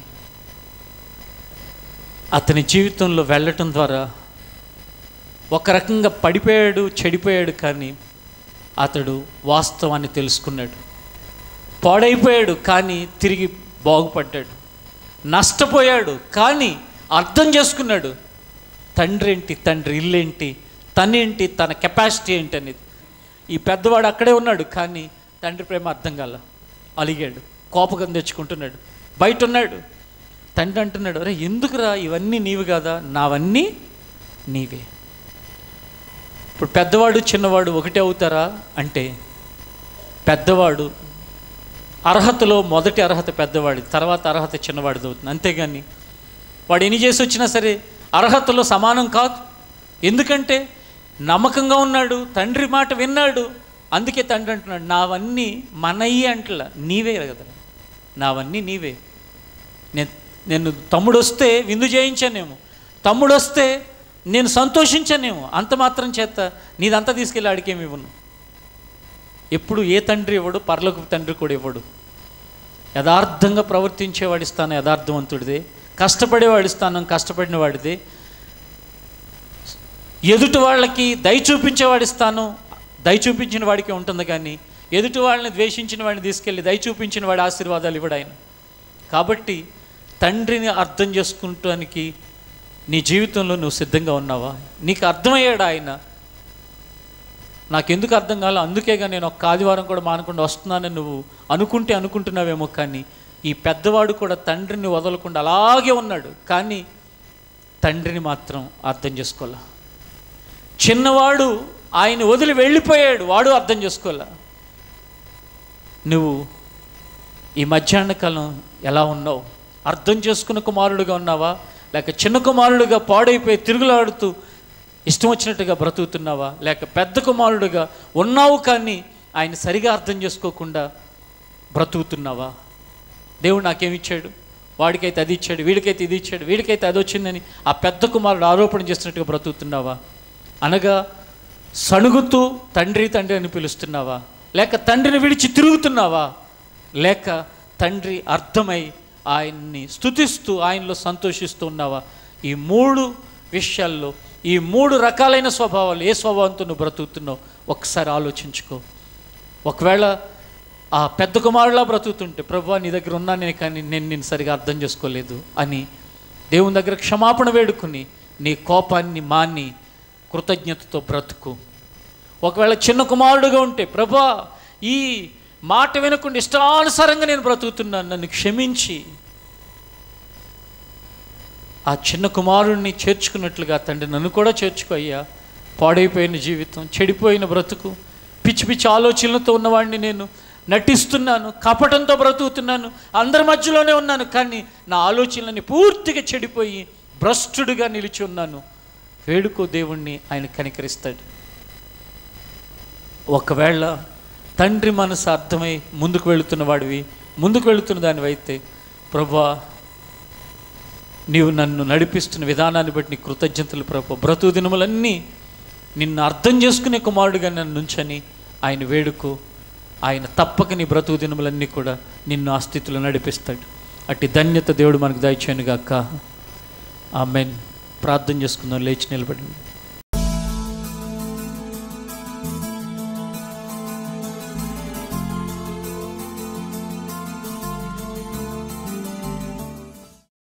Speaker 1: అతని జీవితంలో వెళ్ళటం ద్వారా ఒక రకంగా పడిపోయాడు చెడిపోయాడు కానీ అతడు వాస్తవాన్ని తెలుసుకున్నాడు పాడైపోయాడు కానీ తిరిగి బాగుపడ్డాడు నష్టపోయాడు కానీ అర్థం చేసుకున్నాడు తండ్రి ఏంటి తండ్రి ఇల్లేంటి తనేంటి తన కెపాసిటీ ఏంటి అనేది ఈ పెద్దవాడు అక్కడే ఉన్నాడు కానీ తండ్రి ప్రేమ అర్థం కాల అలిగాడు కోపకం తెచ్చుకుంటున్నాడు బయట ఉన్నాడు తండ్రి అంటున్నాడు అరే ఎందుకురా ఇవన్నీ నీవు కాదా నావన్నీ నీవే ఇప్పుడు పెద్దవాడు చిన్నవాడు ఒకటే అవుతారా అంటే పెద్దవాడు అర్హతలో మొదటి అర్హత పెద్దవాడి తర్వాత అర్హత చిన్నవాడిది అవుతుంది అంతేగాని వాడు ఎన్ని చేసి వచ్చినా సరే అర్హతలో సమానం కాదు ఎందుకంటే నమ్మకంగా ఉన్నాడు తండ్రి మాట విన్నాడు అందుకే తండ్రి అంటున్నాడు నావన్నీ మనయ్యి అంటలా నీవే కదా నావన్నీ నీవే నేను నేను తమ్ముడు వస్తే విందు చేయించానేమో తమ్ముడు వస్తే నేను సంతోషించానేమో అంత మాత్రం చేత నీదంతా తీసుకెళ్ళి ఆడికేమి ఇవ్వను ఎప్పుడు ఏ తండ్రి ఇవ్వడు పర్లకు తండ్రి కూడా ఇవ్వడు యథార్థంగా ప్రవర్తించేవాడి స్థానం యథార్థవంతుడిదే కష్టపడేవాడి స్థానం కష్టపడిన వాడిదే ఎదుటి వాళ్ళకి దయ చూపించేవాడి స్థానం దయ చూపించిన వాడికి ఉంటుంది కానీ ఎదుటి వాళ్ళని ద్వేషించిన వాడిని తీసుకెళ్ళి దయ చూపించిన వాడి ఆశీర్వాదాలు ఇవ్వడు ఆయన కాబట్టి తండ్రిని అర్థం చేసుకుంటానికి నీ జీవితంలో నువ్వు సిద్ధంగా ఉన్నావా నీకు అర్థమయ్యాడు ఆయన నాకెందుకు అర్థం కాలే అందుకేగా నేను ఒక్క ఆదివారం కూడా మానకుండా వస్తున్నానని నువ్వు అనుకుంటే అనుకుంటున్నావేమో కానీ ఈ పెద్దవాడు కూడా తండ్రిని వదలకుండా అలాగే ఉన్నాడు కానీ తండ్రిని మాత్రం అర్థం చేసుకోలే చిన్నవాడు ఆయన వదిలి వెళ్ళిపోయాడు వాడు అర్థం చేసుకోలే నువ్వు ఈ మధ్యాహ్న కాలం ఎలా ఉన్నావు అర్థం చేసుకున్న కుమారుడుగా ఉన్నావా లేక చిన్న కుమారుడుగా పాడైపోయి తిరుగులాడుతూ ఇష్టం వచ్చినట్టుగా బ్రతుకుతున్నావా లేక పెద్ద కుమారుడుగా ఉన్నావు కానీ ఆయన సరిగా అర్థం చేసుకోకుండా బ్రతుకుతున్నావా దేవుడు నాకేమి ఇచ్చాడు వాడికైతే అది ఇచ్చాడు వీడికైతే ఇది ఇచ్చాడు వీడికైతే అది వచ్చిందని ఆ పెద్ద కుమారుడు ఆరోపణ చేస్తున్నట్టుగా బ్రతుకుతున్నావా అనగా సణుగుతూ తండ్రి తండ్రి అని పిలుస్తున్నావా లేక తండ్రిని విడిచి తిరుగుతున్నావా లేక తండ్రి అర్థమై ఆయన్ని స్తుతిస్తూ ఆయనలో సంతోషిస్తూ ఉన్నావా ఈ మూడు విషయాల్లో ఈ మూడు రకాలైన స్వభావాలు ఏ స్వభావంతో నువ్వు బ్రతుకుతున్నావు ఒకసారి ఆలోచించుకో ఒకవేళ ఆ పెద్ద కుమారులా బ్రతుకుతుంటే ప్రభు నీ దగ్గర ఉన్నానే కానీ నేను నేను సరిగా అర్థం చేసుకోలేదు అని దేవుని దగ్గర క్షమాపణ వేడుకుని నీ కోపాన్ని మాని కృతజ్ఞతతో బ్రతుకు ఒకవేళ చిన్న కుమారుడుగా ఉంటే ప్రభా ఈ మాట వినకుండా ఇష్టానుసారంగా నేను బ్రతుకుతున్నాను నన్ను క్షమించి ఆ చిన్న కుమారుణ్ణి చేర్చుకున్నట్లుగా తండ్రి నన్ను కూడా చేర్చుకో అయ్యా పాడైపోయిన జీవితం చెడిపోయిన బ్రతుకు పిచ్చి పిచ్చి ఆలోచనలతో ఉన్నవాడిని నేను నటిస్తున్నాను కపటంతో బ్రతుకుతున్నాను అందరి మధ్యలోనే ఉన్నాను కానీ నా ఆలోచనలని పూర్తిగా చెడిపోయి భ్రష్టుడిగా నిలిచి ఉన్నాను వేడుకో దేవుణ్ణి ఆయన కనికరిస్తాడు ఒకవేళ తండ్రి మనసు అర్థమై ముందుకు వెళుతున్న వాడివి ముందుకు వెళుతున్న దానివైతే ప్రభా నీవు నన్ను నడిపిస్తున్న విధానాన్ని బట్టి నీ కృతజ్ఞతలు ప్రభు బ్రతుకు దినములన్నీ నిన్ను అర్థం చేసుకునే కుమారుడిగా నన్ను ఉంచని ఆయన వేడుకు ఆయన తప్పక నీ బ్రతుకు దినములన్నీ కూడా నిన్ను ఆ స్థితిలో నడిపిస్తాడు అట్టి ధన్యత దేవుడు మనకు దయచేయనుగాక ఆమెన్ ప్రార్థన చేసుకుందాం లేచి నిలబడండి